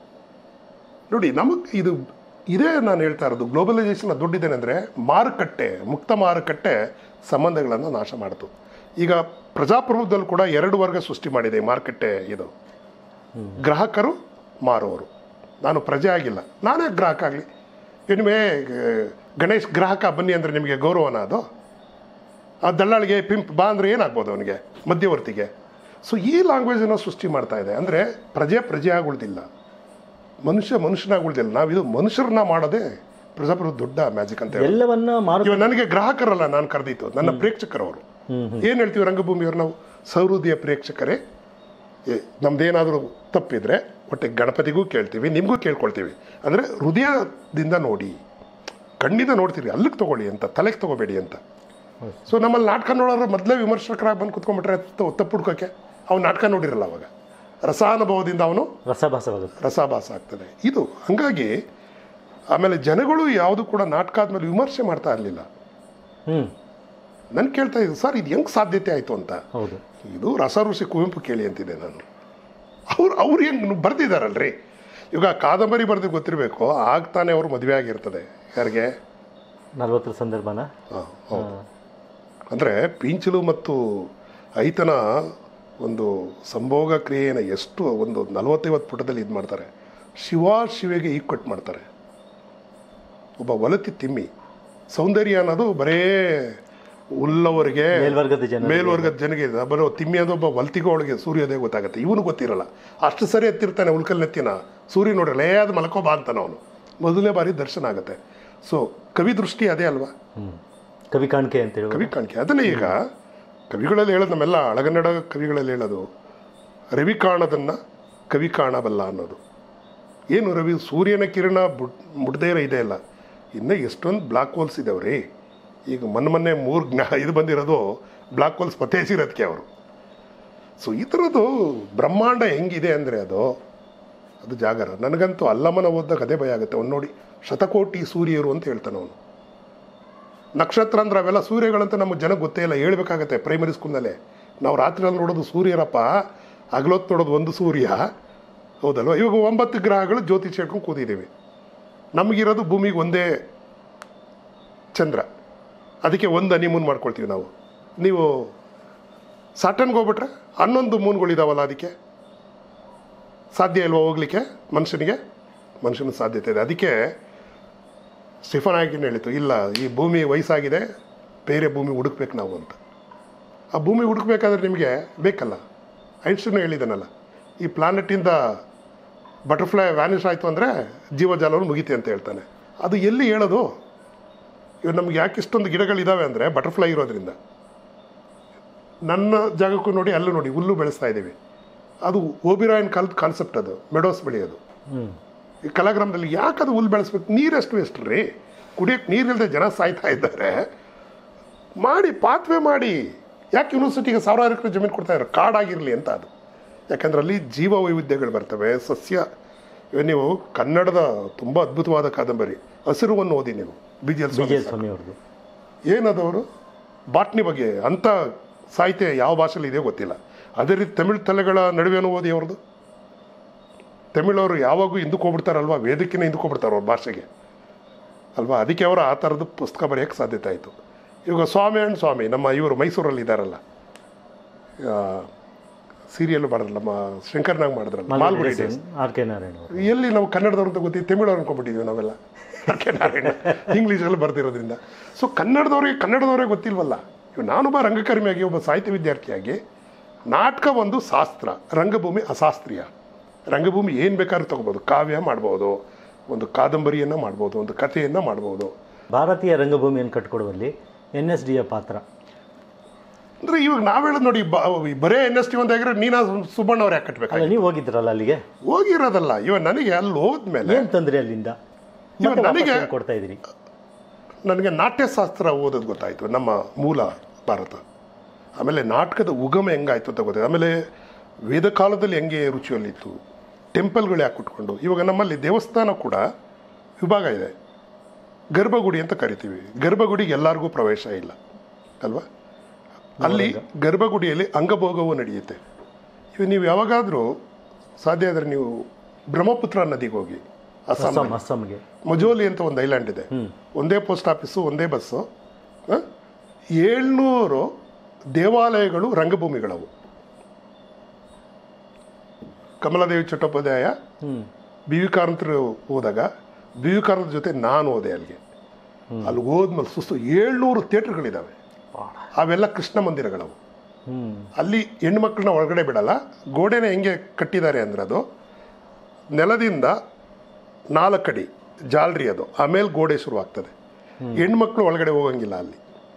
ನೋಡಿ ನಮಗೆ ಇದು ಇದೇ ನಾನು ಹೇಳ್ತಾ ಇರೋದು ಗ್ಲೋಬಲೈಸೇಷನ್ ದುಡ್ಡಿದ್ದೇನೆಂದರೆ ಮಾರುಕಟ್ಟೆ ಮುಕ್ತ ಮಾರುಕಟ್ಟೆ ಸಂಬಂಧಗಳನ್ನು ನಾಶ ಮಾಡಿತು ಈಗ ಪ್ರಜಾಪ್ರಭುತ್ವದಲ್ಲಿ ಕೂಡ ಎರಡು ವರ್ಗ ಸೃಷ್ಟಿ ಮಾಡಿದೆ ಈ ಮಾರುಕಟ್ಟೆ ಇದು ಗ್ರಾಹಕರು ಮಾರುವವರು ನಾನು ಪ್ರಜೆ ಆಗಿಲ್ಲ ನಾನೇ ಗ್ರಾಹಕ ಆಗಲಿ ನಿಮಗೆ ಗಣೇಶ್ ಗ್ರಾಹಕ ಬನ್ನಿ ಅಂದರೆ ನಿಮಗೆ ಗೌರವನ ಅದು ಆ ದಳ್ಳಾಳಿಗೆ ಪಿಂಪ್ ಬಾ ಅಂದರೆ ಏನಾಗ್ಬೋದು ಅವನಿಗೆ ಮಧ್ಯವರ್ತಿಗೆ ಸೊ ಈ ಲ್ಯಾಂಗ್ವೇಜನ್ನು ಸೃಷ್ಟಿ ಮಾಡ್ತಾ ಇದೆ ಅಂದರೆ ಪ್ರಜೆ ಪ್ರಜೆ ಆಗುಳ್ದಿಲ್ಲ ಮನುಷ್ಯ ಮನುಷ್ಯನಾಗಿ ಉಳ್ದಿಲ್ಲ ನಾವಿದು ಮನುಷ್ಯರನ್ನ ಮಾಡೋದೇ ಪ್ರಜಾಪ್ರಭುತ್ವ ದೊಡ್ಡ ಮ್ಯಾಜಿಕ್ ಅಂತ ಹೇಳಿ ಎಲ್ಲವನ್ನ ಮಾರು ಇವಾಗ ನನಗೆ ಗ್ರಾಹಕರಲ್ಲ ನಾನು ಕರೆದಿತ್ತು ನನ್ನ ಪ್ರೇಕ್ಷಕರವರು ಏನು ಹೇಳ್ತೀವಿ ರಂಗಭೂಮಿಯವರು ನಾವು ಸಹೃದಯ ಪ್ರೇಕ್ಷಕರೇ ಏ ನಮ್ದೇನಾದರೂ ತಪ್ಪಿದ್ರೆ ಒಟ್ಟೆ ಗಣಪತಿಗೂ ಕೇಳ್ತೀವಿ ನಿಮಗೂ ಕೇಳ್ಕೊಳ್ತೀವಿ ಅಂದರೆ ಹೃದಯದಿಂದ ನೋಡಿ ಕಣ್ಣಿಂದ ನೋಡ್ತೀರಿ ಅಲ್ಲಿಗೆ ತಗೊಳ್ಳಿ ಅಂತ ತಲೆಗೆ ತಗೋಬೇಡಿ ಅಂತ ಸೊ ನಮ್ಮಲ್ಲಿ ನಾಟಕ ನೋಡೋರು ಮೊದಲೇ ವಿಮರ್ಶಕರಾಗಿ ಬಂದು ಕುತ್ಕೊಂಡ್ಬಿಟ್ರೆ ತ- ತಪ್ಪು ಹುಡ್ಕೋಕ್ಕೆ ಅವ್ನು ನಾಟಕ ನೋಡಿರಲ್ಲ ಅವಾಗ ರಸಾನುಭವದಿಂದ ಅವನು ರಸಭಾಸವಾಗುತ್ತೆ ರಸಾಭಾಸ ಆಗ್ತದೆ ಇದು ಹಾಗಾಗಿ ಆಮೇಲೆ ಜನಗಳು ಯಾವುದು ಕೂಡ ನಾಟಕ ಆದಮೇಲೆ ವಿಮರ್ಶೆ ಮಾಡ್ತಾ ಇರಲಿಲ್ಲ ಹ್ಮ್ ನಾನು ಕೇಳ್ತಾ ಇದ್ದೆ ಸರ್ ಇದು ಹೆಂಗೆ ಸಾಧ್ಯತೆ ಆಯಿತು ಅಂತ ಹೌದು ಇದು ರಸ ಋಷಿ ಕುವೆಂಪು ಕೇಳಿ ಅಂತಿದ್ದೆ ನಾನು ಅವ್ರು ಅವ್ರು ಹೆಂಗೆ ಬರ್ದಿದ್ದಾರಲ್ರಿ ಇವಾಗ ಕಾದಂಬರಿ ಬರೆದು ಗೊತ್ತಿರಬೇಕು ಆಗ ತಾನೇ ಅವ್ರು ಮದುವೆ ಆಗಿರ್ತದೆ ಯಾರಿಗೆ ನಲ್ವತ್ತರ ಸಂದರ್ಭನ ಹಾಂ ಹೌದು ಅಂದರೆ ಪೀಂಚಲು ಮತ್ತು ಐತನ ಒಂದು ಸಂಭೋಗ ಕ್ರಿಯೆಯನ್ನು ಎಷ್ಟು ಒಂದು ನಲವತ್ತೈವತ್ತು ಪುಟದಲ್ಲಿ ಇದು ಮಾಡ್ತಾರೆ ಶಿವ ಶಿವೆಗೆ ಈಕ್ವಟ್ ಮಾಡ್ತಾರೆ ಒಬ್ಬ ಒಲತಿ ತಿಮ್ಮಿ ಸೌಂದರ್ಯ ಅನ್ನೋದು ಬರೇ ಉಳ್ಳವರಿಗೆ ಮೇಲ್ವರ್ಗದ ಜನ ಮೇಲ್ವರ್ಗದ ಜನಗೆ ಇದೆ ಬರೋ ತಿಮ್ಮಿ ಅದು ಒಬ್ಬ ವಲ್ತಿಗೋ ಒಳಗೆ ಸೂರ್ಯೋದಯ ಗೊತ್ತಾಗುತ್ತೆ ಇವನು ಗೊತ್ತಿರಲ್ಲ ಅಷ್ಟು ಸರಿ ಎತ್ತಿರ್ತಾನೆ ಉಳ್ಕಲ್ ನೆತ್ತಿನ ಸೂರ್ಯ ನೋಡಿರಲ್ಲ ಏ ಅದು ಮಲ್ಕೋ ಬಾ ಅಂತಾನೆ ಅವನು ಮೊದಲನೇ ಬಾರಿ ದರ್ಶನ ಆಗುತ್ತೆ ಸೊ ಕವಿ ದೃಷ್ಟಿ ಅದೇ ಅಲ್ವಾ ಹ್ಮ್ ಕವಿ ಕಾಣಿಕೆ ಅಂತ ಹೇಳಿ ಕವಿ ಕಾಣಿಕೆ ಅದನ್ನೇ ಈಗ ಕವಿಗಳಲ್ಲಿ ಹೇಳೋದು ನಮ್ಮೆಲ್ಲ ಹಳಗನ್ನಡ ಕವಿಗಳಲ್ಲಿ ಹೇಳೋದು ರವಿ ಕಾಣದನ್ನು ಕವಿ ಕಾಣಬಲ್ಲ ಅನ್ನೋದು ಏನು ರವಿ ಸೂರ್ಯನ ಕಿರಣ ಬುಡ್ ಮುಡ್ದೇ ಇದೆ ಅಲ್ಲ ಇನ್ನೂ ಎಷ್ಟೊಂದು ಬ್ಲಾಕ್ ಹೋಲ್ಸ್ ಇದಾವ್ರಿ ಈಗ ಮೊನ್ನೆ ಮೊನ್ನೆ ಮೂರು ಜ್ಞಾ ಇದು ಬಂದಿರೋದು ಬ್ಲಾಕ್ ಹೋಲ್ಸ್ ಪತ್ತೇಸಿರೋದಕ್ಕೆ ಅವರು ಸೊ ಈ ಥರದ್ದು ಬ್ರಹ್ಮಾಂಡ ಹೆಂಗಿದೆ ಅಂದರೆ ಅದು ಅದು ಜಾಗರ ನನಗಂತೂ ಅಲ್ಲಮ್ಮನ ಓದ್ದಾಗ ಅದೇ ಭಯ ಆಗುತ್ತೆ ಅವ್ನು ನೋಡಿ ಶತಕೋಟಿ ಸೂರ್ಯರು ಅಂತ ಹೇಳ್ತಾನೆ ಅವನು ನಕ್ಷತ್ರ ಅಂದ್ರೆ ಅವೆಲ್ಲ ಸೂರ್ಯಗಳಂತ ನಮಗೆ ಜನಕ್ಕೆ ಗೊತ್ತೇ ಇಲ್ಲ ಹೇಳ್ಬೇಕಾಗತ್ತೆ ಪ್ರೈಮರಿ ಸ್ಕೂಲ್ನಲ್ಲೇ ನಾವು ರಾತ್ರಿಯಲ್ಲಿ ನೋಡೋದು ಸೂರ್ಯರಪ್ಪ ಹಗಲೊತ್ತು ನೋಡೋದು ಒಂದು ಸೂರ್ಯ ಹೌದಲ್ವ ಇವಾಗ ಒಂಬತ್ತು ಗ್ರಹಗಳು ಜ್ಯೋತಿಷ್ ಹೇಳ್ಕೊಂಡು ಕೂತಿದ್ದೀವಿ ನಮಗಿರೋದು ಭೂಮಿಗೆ ಒಂದೇ ಚಂದ್ರ ಅದಕ್ಕೆ ಒಂದು ಹನಿಮೂನ್ ಮಾಡ್ಕೊಳ್ತೀವಿ ನಾವು ನೀವು ಸಾಟನ್ಗೆ ಹೋಗ್ಬಿಟ್ರೆ ಹನ್ನೊಂದು ಮೂನ್ಗಳಿದಾವಲ್ಲ ಅದಕ್ಕೆ ಸಾಧ್ಯ ಇಲ್ವಾ ಹೋಗ್ಲಿಕ್ಕೆ ಮನುಷ್ಯನಿಗೆ ಮನುಷ್ಯನ ಸಾಧ್ಯತೆ ಇದೆ ಅದಕ್ಕೆ ಸ್ಟಿಫನ್ ಹಾಕಿನ ಹೇಳಿತು ಇಲ್ಲ ಈ ಭೂಮಿ ವಯಸ್ಸಾಗಿದೆ ಬೇರೆ ಭೂಮಿ ಹುಡುಕ್ಬೇಕು ನಾವು ಅಂತ ಆ ಭೂಮಿ ಹುಡುಕ್ಬೇಕಾದ್ರೆ ನಿಮಗೆ ಬೇಕಲ್ಲ ಐನ್ಸ್ಟೀನ್ ಹೇಳಿದಾನಲ್ಲ ಈ ಪ್ಲಾನೆಟಿಂದ ಬಟರ್ಫ್ಲೈ ವ್ಯಾನಿಷ್ ಆಯಿತು ಅಂದರೆ ಜೀವಜಾಲವನ್ನು ಮುಗಿತೆ ಅಂತ ಹೇಳ್ತಾನೆ ಅದು ಎಲ್ಲಿ ಹೇಳೋದು ಇವಾಗ ನಮ್ಗೆ ಯಾಕೆ ಇಷ್ಟೊಂದು ಗಿಡಗಳಿದ್ದಾವೆ ಅಂದರೆ ಬಟರ್ಫ್ಲೈ ಇರೋದ್ರಿಂದ ನನ್ನ ಜಾಗಕ್ಕೂ ನೋಡಿ ಅಲ್ಲೂ ನೋಡಿ ಹುಲ್ಲು ಬೆಳೆಸ್ತಾ ಇದ್ದೀವಿ ಅದು ಓಬಿರಾಯನ್ ಕಾಲ್ ಕಾನ್ಸೆಪ್ಟ್ ಅದು ಮೆಡೋಸ್ ಬೆಳೆಯೋದು ಹ್ಮ್ ಈ ಕಲಾಗ್ರಾಮದಲ್ಲಿ ಯಾಕೆ ಅದು ಹುಲ್ಲು ಬೆಳೆಸ್ಬೇಕು ನೀರೆಷ್ಟು ವೇಸ್ಟ್ ರೀ ಕುಡಿಯೋಕ್ಕೆ ನೀರಿಲ್ಲದೆ ಜನ ಸಾಯ್ತಾ ಇದ್ದಾರೆ ಮಾಡಿ ಪಾತ್ವೆ ಮಾಡಿ ಯಾಕೆ ಯೂನಿವರ್ಸಿಟಿಗೆ ಸಾವಿರಾರು ಎಕರೆ ಜಮೀನು ಕೊಡ್ತಾ ಇದ್ದಾರೆ ಕಾಡಾಗಿರಲಿ ಅಂತ ಅದು ಯಾಕಂದ್ರೆ ಅಲ್ಲಿ ಜೀವ ವೈವಿಧ್ಯಗಳು ಬರ್ತವೆ ಸಸ್ಯ ಇವಾಗ ನೀವು ಕನ್ನಡದ ತುಂಬ ಅದ್ಭುತವಾದ ಕಾದಂಬರಿ ಹಸಿರುವನ್ನು ಓದಿ ನೀವು B G L Vijaya Swamy ಅವ್ರದ್ದು ಏನದವರು ಬಾಟ್ನಿ ಬಗ್ಗೆ ಅಂಥ ಸಾಹಿತ್ಯ ಯಾವ ಭಾಷೆಯಲ್ಲಿ ಇದೆಯೋ ಗೊತ್ತಿಲ್ಲ ಅದೇ ರೀತಿ ತಮಿಳ್ ತಲೆಗಳ ನಡುವೆನೂ ಓದಿ ಅವ್ರದ್ದು ತಮಿಳವರು ಯಾವಾಗೂ ಹಿಂದಕ್ಕೆ ಹೋಗ್ಬಿಡ್ತಾರಲ್ವಾ ವೇದಕ್ಕಿಂತ ಹಿಂದಕ್ಕೆ ಹೋಗ್ಬಿಡ್ತಾರೆ ಅವ್ರ ಭಾಷೆಗೆ ಅಲ್ವಾ ಅದಕ್ಕೆ ಅವರು ಆ ಥರದ್ದು ಪುಸ್ತಕ ಬರೆಯೋಕ್ಕೆ ಸಾಧ್ಯತೆ ಆಯಿತು ಇವಾಗ ಸ್ವಾಮಿ ಆ್ಯಂಡ್ ಸ್ವಾಮಿ ನಮ್ಮ ಇವರು ಮೈಸೂರಲ್ಲಿ ಇದ್ದಾರಲ್ಲ ಸೀರಿಯಲ್ ಮಾಡಿದ್ರಲ್ಲ ನಮ್ಮ ಶಂಕರ್ನಾಗ್ ಮಾಡಿದ್ರಲ್ಲ Malgudi days R K Narayana ಅವರು ಎಲ್ಲಿ ನಾವು ಕನ್ನಡದವ್ರು ಅಂತ ಗೊತ್ತಿದ್ದು ತಮಿಳವ್ರು ಅನ್ಕೊಂಡ್ಬಿಟ್ಟಿದ್ವಿ ನಾವೆಲ್ಲ ಯಾಕೆ ನಾರಾಯಣ ಇಂಗ್ಲೀಷಲ್ಲಿ ಬರ್ತಿರೋದ್ರಿಂದ ಸೊ ಕನ್ನಡದವ್ರಿಗೆ ಕನ್ನಡದವರೇ ಗೊತ್ತಿಲ್ವಲ್ಲ ಇವಾಗ ನಾನೊಬ್ಬ ರಂಗಕರ್ಮಿಯಾಗಿ ಒಬ್ಬ ಸಾಹಿತ್ಯ ವಿದ್ಯಾರ್ಥಿಯಾಗಿ ನಾಟಕ ಒಂದು ಶಾಸ್ತ್ರ ರಂಗಭೂಮಿ ಅಶಾಸ್ತ್ರೀಯ ರಂಗಭೂಮಿ ಏನು ಬೇಕಾದ್ರೂ ತಗೋಬೋದು ಕಾವ್ಯ ಮಾಡ್ಬೋದು ಒಂದು ಕಾದಂಬರಿಯನ್ನು ಮಾಡ್ಬೋದು ಒಂದು ಕಥೆಯನ್ನು ಮಾಡ್ಬೋದು ಭಾರತೀಯ ರಂಗಭೂಮಿಯನ್ನು ಕಟ್ಕೊಡುವಲ್ಲಿ ಎನ್ ಎಸ್ ಡಿಯ ಪಾತ್ರ ಅಂದರೆ ಇವಾಗ ನಾವು ಹೇಳೋದು ನೋಡಿ ಬ- ಈ ಬರೇ ಎನ್ ಎಸ್ ಟಿ ಒಂದಾಗಿರೋ ನೀನಾ ಸುಬ್ಬಣ್ಣ ಅವ್ರು ಯಾಕೆ ಕಟ್ಬೇಕಾಗಿ ಅಲ್ಲ ನೀವು ಹೋಗಿದ್ರಲ್ಲ ಅಲ್ಲಿಗೆ ಹೋಗಿರೋದಲ್ಲ ಇವಾಗ ನನಗೆ ಅಲ್ಲಿ ಹೋದ್ಮೇಲೆ ಏನ್ ತಂದ್ರಿ ಅಲ್ಲಿಂದ ಇವಾಗ ಮತ್ತೆ ವಾಪಸ್ ನನಗೆ- ಏನ್ ಕೊಡ್ತಾ ಇದ್ರಿ ನನಗೆ ನಾಟ್ಯಶಾಸ್ತ್ರ ಓದೋದು ಗೊತ್ತಾಯಿತು ನಮ್ಮ ಮೂಲ ಭಾರತ ಆಮೇಲೆ ನಾಟಕದ ಉಗಮ ಹೆಂಗಾಯ್ತು ಅಂತ ಗೊತ್ತಾಯ್ತು ಆಮೇಲೆ ವೇದ ಕಾಲದಲ್ಲಿ ಹೆಂಗೆ ರುಚಿಯಲ್ಲಿತ್ತು ಟೆಂಪಲ್ಗಳು ಯಾಕೆ ಉಟ್ಕೊಂಡು ಇವಾಗ ನಮ್ಮಲ್ಲಿ ದೇವಸ್ಥಾನ ಕೂಡ ವಿಭಾಗ ಇದೆ ಗರ್ಭಗುಡಿ ಅಂತ ಕರಿತೀವಿ ಗರ್ಭಗುಡಿಗೆ ಎಲ್ಲರಿಗೂ ಪ್ರವೇಶ ಇಲ್ಲ ಅಲ್ವಾ ಅಲ್ಲಿ ಗರ್ಭಗುಡಿಯಲ್ಲಿ ಅಂಗಭೋಗವು ನಡೆಯುತ್ತೆ ಇವು ನೀವು ಯಾವಾಗಾದರೂ ಸಾಧ್ಯ ಆದರೆ ನೀವು ಬ್ರಹ್ಮಪುತ್ರ ನದಿಗೆ ಹೋಗಿ ಅಸ್ಸಾಂ ಅಸ್ಸಾಂ ಅಸ್ಸಾಂಗೆ ಮಜೋಲಿ ಅಂತ ಒಂದು ಐಲ್ಯಾಂಡ್ ಇದೆ ಒಂದೇ ಪೋಸ್ಟ್ ಆಫೀಸು ಒಂದೇ ಬಸ್ಸು ಆ? ಏಳ್ನೂರು ದೇವಾಲಯಗಳು ರಂಗಭೂಮಿಗಳವು ಕಮಲಾದೇವಿ ಚಟ್ಟೋಪಾಧ್ಯಾಯ ಹ್ಞೂ ಬಿ ವಿ ಕಾರಂತರು ಹೋದಾಗ ಬಿ ವಿ ಕಾರಂತರ ಜೊತೆ ನಾನು ಹೋದೆ ಅಲ್ಲಿಗೆ ಅಲ್ಲಿ ಹೋದ್ಮೇಲೆ ಸುಸ್ತು ಏಳ್ನೂರು ಥಿಯೇಟ್ರ್ಗಳಿದ್ದಾವೆ ಅವೆಲ್ಲ ಕೃಷ್ಣ ಮಂದಿರಗಳವು ಹ್ಞೂ ಅಲ್ಲಿ ಹೆಣ್ಮಕ್ಳನ್ನ ಒಳಗಡೆ ಬಿಡಲ್ಲ ಗೋಡೆನ ಹೆಂಗೆ ಕಟ್ಟಿದ್ದಾರೆ ಅಂದ್ರೆ ಅದು ನೆಲದಿಂದ ನಾಲ್ಕಡಿ ಜಾಲ್ರಿ ಅದು ಆಮೇಲೆ ಗೋಡೆ ಶುರುವಾಗ್ತದೆ ಹೆಣ್ಮಕ್ಳು ಒಳಗಡೆ ಹೋಗಂಗಿಲ್ಲ ಅಲ್ಲಿ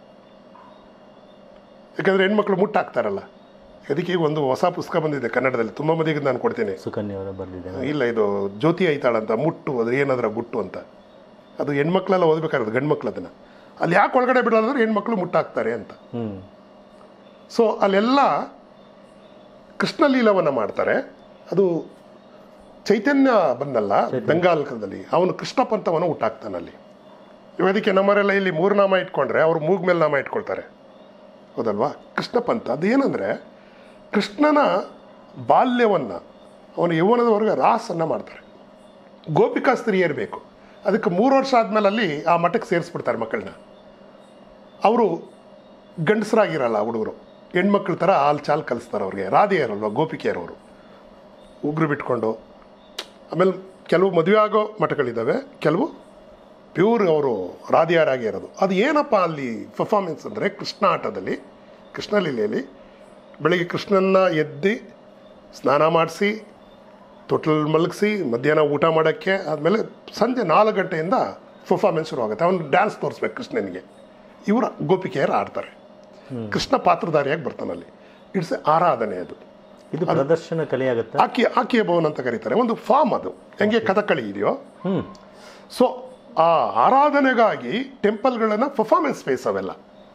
ಯಾಕಂದ್ರೆ ಹೆಣ್ಮಕ್ಳು ಮುಟ್ಟಾಕ್ತಾರಲ್ಲ ಅದಕ್ಕೆ ಈಗ ಒಂದು ಹೊಸ ಪುಸ್ತಕ ಬಂದಿದೆ ಕನ್ನಡದಲ್ಲಿ ತುಂಬ ಮಂದಿಗೆ ನಾನು ಕೊಡ್ತೇನೆ ಸುಕನ್ಯಾ ಅವರ ಬರೆದಿದ್ದೇನೆ ಇಲ್ಲ ಇದು ಜ್ಯೋತಿ ಐತಾಳಂತ ಮುಟ್ಟು ಅದು ಏನಾದ್ರ ಗುಟ್ಟು ಅಂತ ಅದು ಹೆಣ್ಮಕ್ಳೆಲ್ಲ ಓದ್ಬೇಕಾಗಿರೋದು ಗಂಡು ಮಕ್ಳು ಅದನ್ನು ಅಲ್ಲಿ ಯಾಕೆ ಒಳಗಡೆ ಬಿಡಲ್ಲ ಅಂದ್ರೆ ಹೆಣ್ಮಕ್ಳು ಮುಟ್ಟಾಕ್ತಾರೆ ಅಂತ ಹ್ಞೂ ಸೊ ಅಲ್ಲೆಲ್ಲ ಕೃಷ್ಣ ಲೀಲವನ್ನು ಮಾಡ್ತಾರೆ ಅದು ಚೈತನ್ಯ ಬಂದಲ್ಲ ಬೆಂಗಾಲಕದಲ್ಲಿ ಅವನು ಕೃಷ್ಣ ಪಂಥವನ್ನು ಹುಟ್ಟಾಕ್ತಾನಲ್ಲಿ ಇವಾಗ ಅದಕ್ಕೆ ನಮ್ಮವರೆಲ್ಲ ಇಲ್ಲಿ ಮೂರು ನಾಮ ಇಟ್ಕೊಂಡ್ರೆ ಅವ್ರು ಮೂಗ್ ಮೇಲೆ ನಾಮ ಇಟ್ಕೊಳ್ತಾರೆ ಹೌದಲ್ವಾ ಕೃಷ್ಣ ಪಂಥ ಅದು ಏನಂದರೆ ಕೃಷ್ಣನ ಬಾಲ್ಯವನ್ನು ಅವನ ಯೌವನದವರೆಗೆ ರಾಸನ್ನು ಮಾಡ್ತಾರೆ ಗೋಪಿಕಾ ಸ್ತ್ರೀಯರು ಬೇಕು ಅದಕ್ಕೆ ಮೂರು ವರ್ಷ ಆದಮೇಲೆ ಅಲ್ಲಿ ಆ ಮಠಕ್ಕೆ ಸೇರಿಸ್ಬಿಡ್ತಾರೆ ಮಕ್ಕಳನ್ನ ಅವರು ಗಂಡಸರಾಗಿರಲ್ಲ ಹುಡುಗರು ಹೆಣ್ಮಕ್ಳ ಥರ ಹಾಲು ಚಾಲ್ ಕಲಿಸ್ತಾರೆ ಅವ್ರಿಗೆ ರಾಧೆಯರಲ್ವ ಗೋಪಿಕೆಯರವರು ಉಗುರು ಬಿಟ್ಕೊಂಡು ಆಮೇಲೆ ಕೆಲವು ಮದುವೆ ಆಗೋ ಮಠಗಳಿದ್ದಾವೆ ಕೆಲವು ಪ್ಯೂರ್ ಅವರು ರಾಧಿಯಾರಾಗಿ ಇರೋದು ಅದು ಏನಪ್ಪ ಅಲ್ಲಿ ಪರ್ಫಾರ್ಮೆನ್ಸ್ ಅಂದರೆ ಕೃಷ್ಣ ಆಟದಲ್ಲಿ ಕೃಷ್ಣ ಲೀಲೆಯಲ್ಲಿ ಬೆಳಿಗ್ಗೆ ಕೃಷ್ಣನ್ನ ಎದ್ದು ಸ್ನಾನ ಮಾಡಿಸಿ ತೊಟ್ಲಲ್ಲಿ ಮಲಗಿಸಿ ಮಧ್ಯಾಹ್ನ ಊಟ ಮಾಡೋಕ್ಕೆ ಆದಮೇಲೆ ಸಂಜೆ ನಾಲ್ಕು ಗಂಟೆಯಿಂದ ಪರ್ಫಾರ್ಮೆನ್ಸ್ ಶುರುವಾಗುತ್ತೆ ಅವನು ಡ್ಯಾನ್ಸ್ ತೋರಿಸ್ಬೇಕು ಕೃಷ್ಣನಿಗೆ ಇವರು ಗೋಪಿಕೆಯರು ಆಡ್ತಾರೆ ಕೃಷ್ಣ ಪಾತ್ರಧಾರಿಯಾಗಿ ಬರ್ತಾನಲ್ಲಿ ಇಟ್ಸ್ ಆರಾಧನೆ ಅದು ಇದು ಪ್ರದರ್ಶನ ಕಲೆಯಾಗತ್ತಾ ಆಕಿ ಆಕಿಯ ಭವನ ಅಂತ ಕರೀತಾರೆ ಒಂದು ಫಾರ್ಮ್ ಅದು ಹೆಂಗೆ ಕಥಕಳಿ ಇದೆಯೋ ಹ್ಞೂ ಸೊ ಆ ಆರಾಧನೆಗಾಗಿ ಟೆಂಪಲ್ಗಳನ್ನು ಪರ್ಫಾರ್ಮೆನ್ಸ್ ಸ್ಪೇಸ್ ಅವೆಲ್ಲ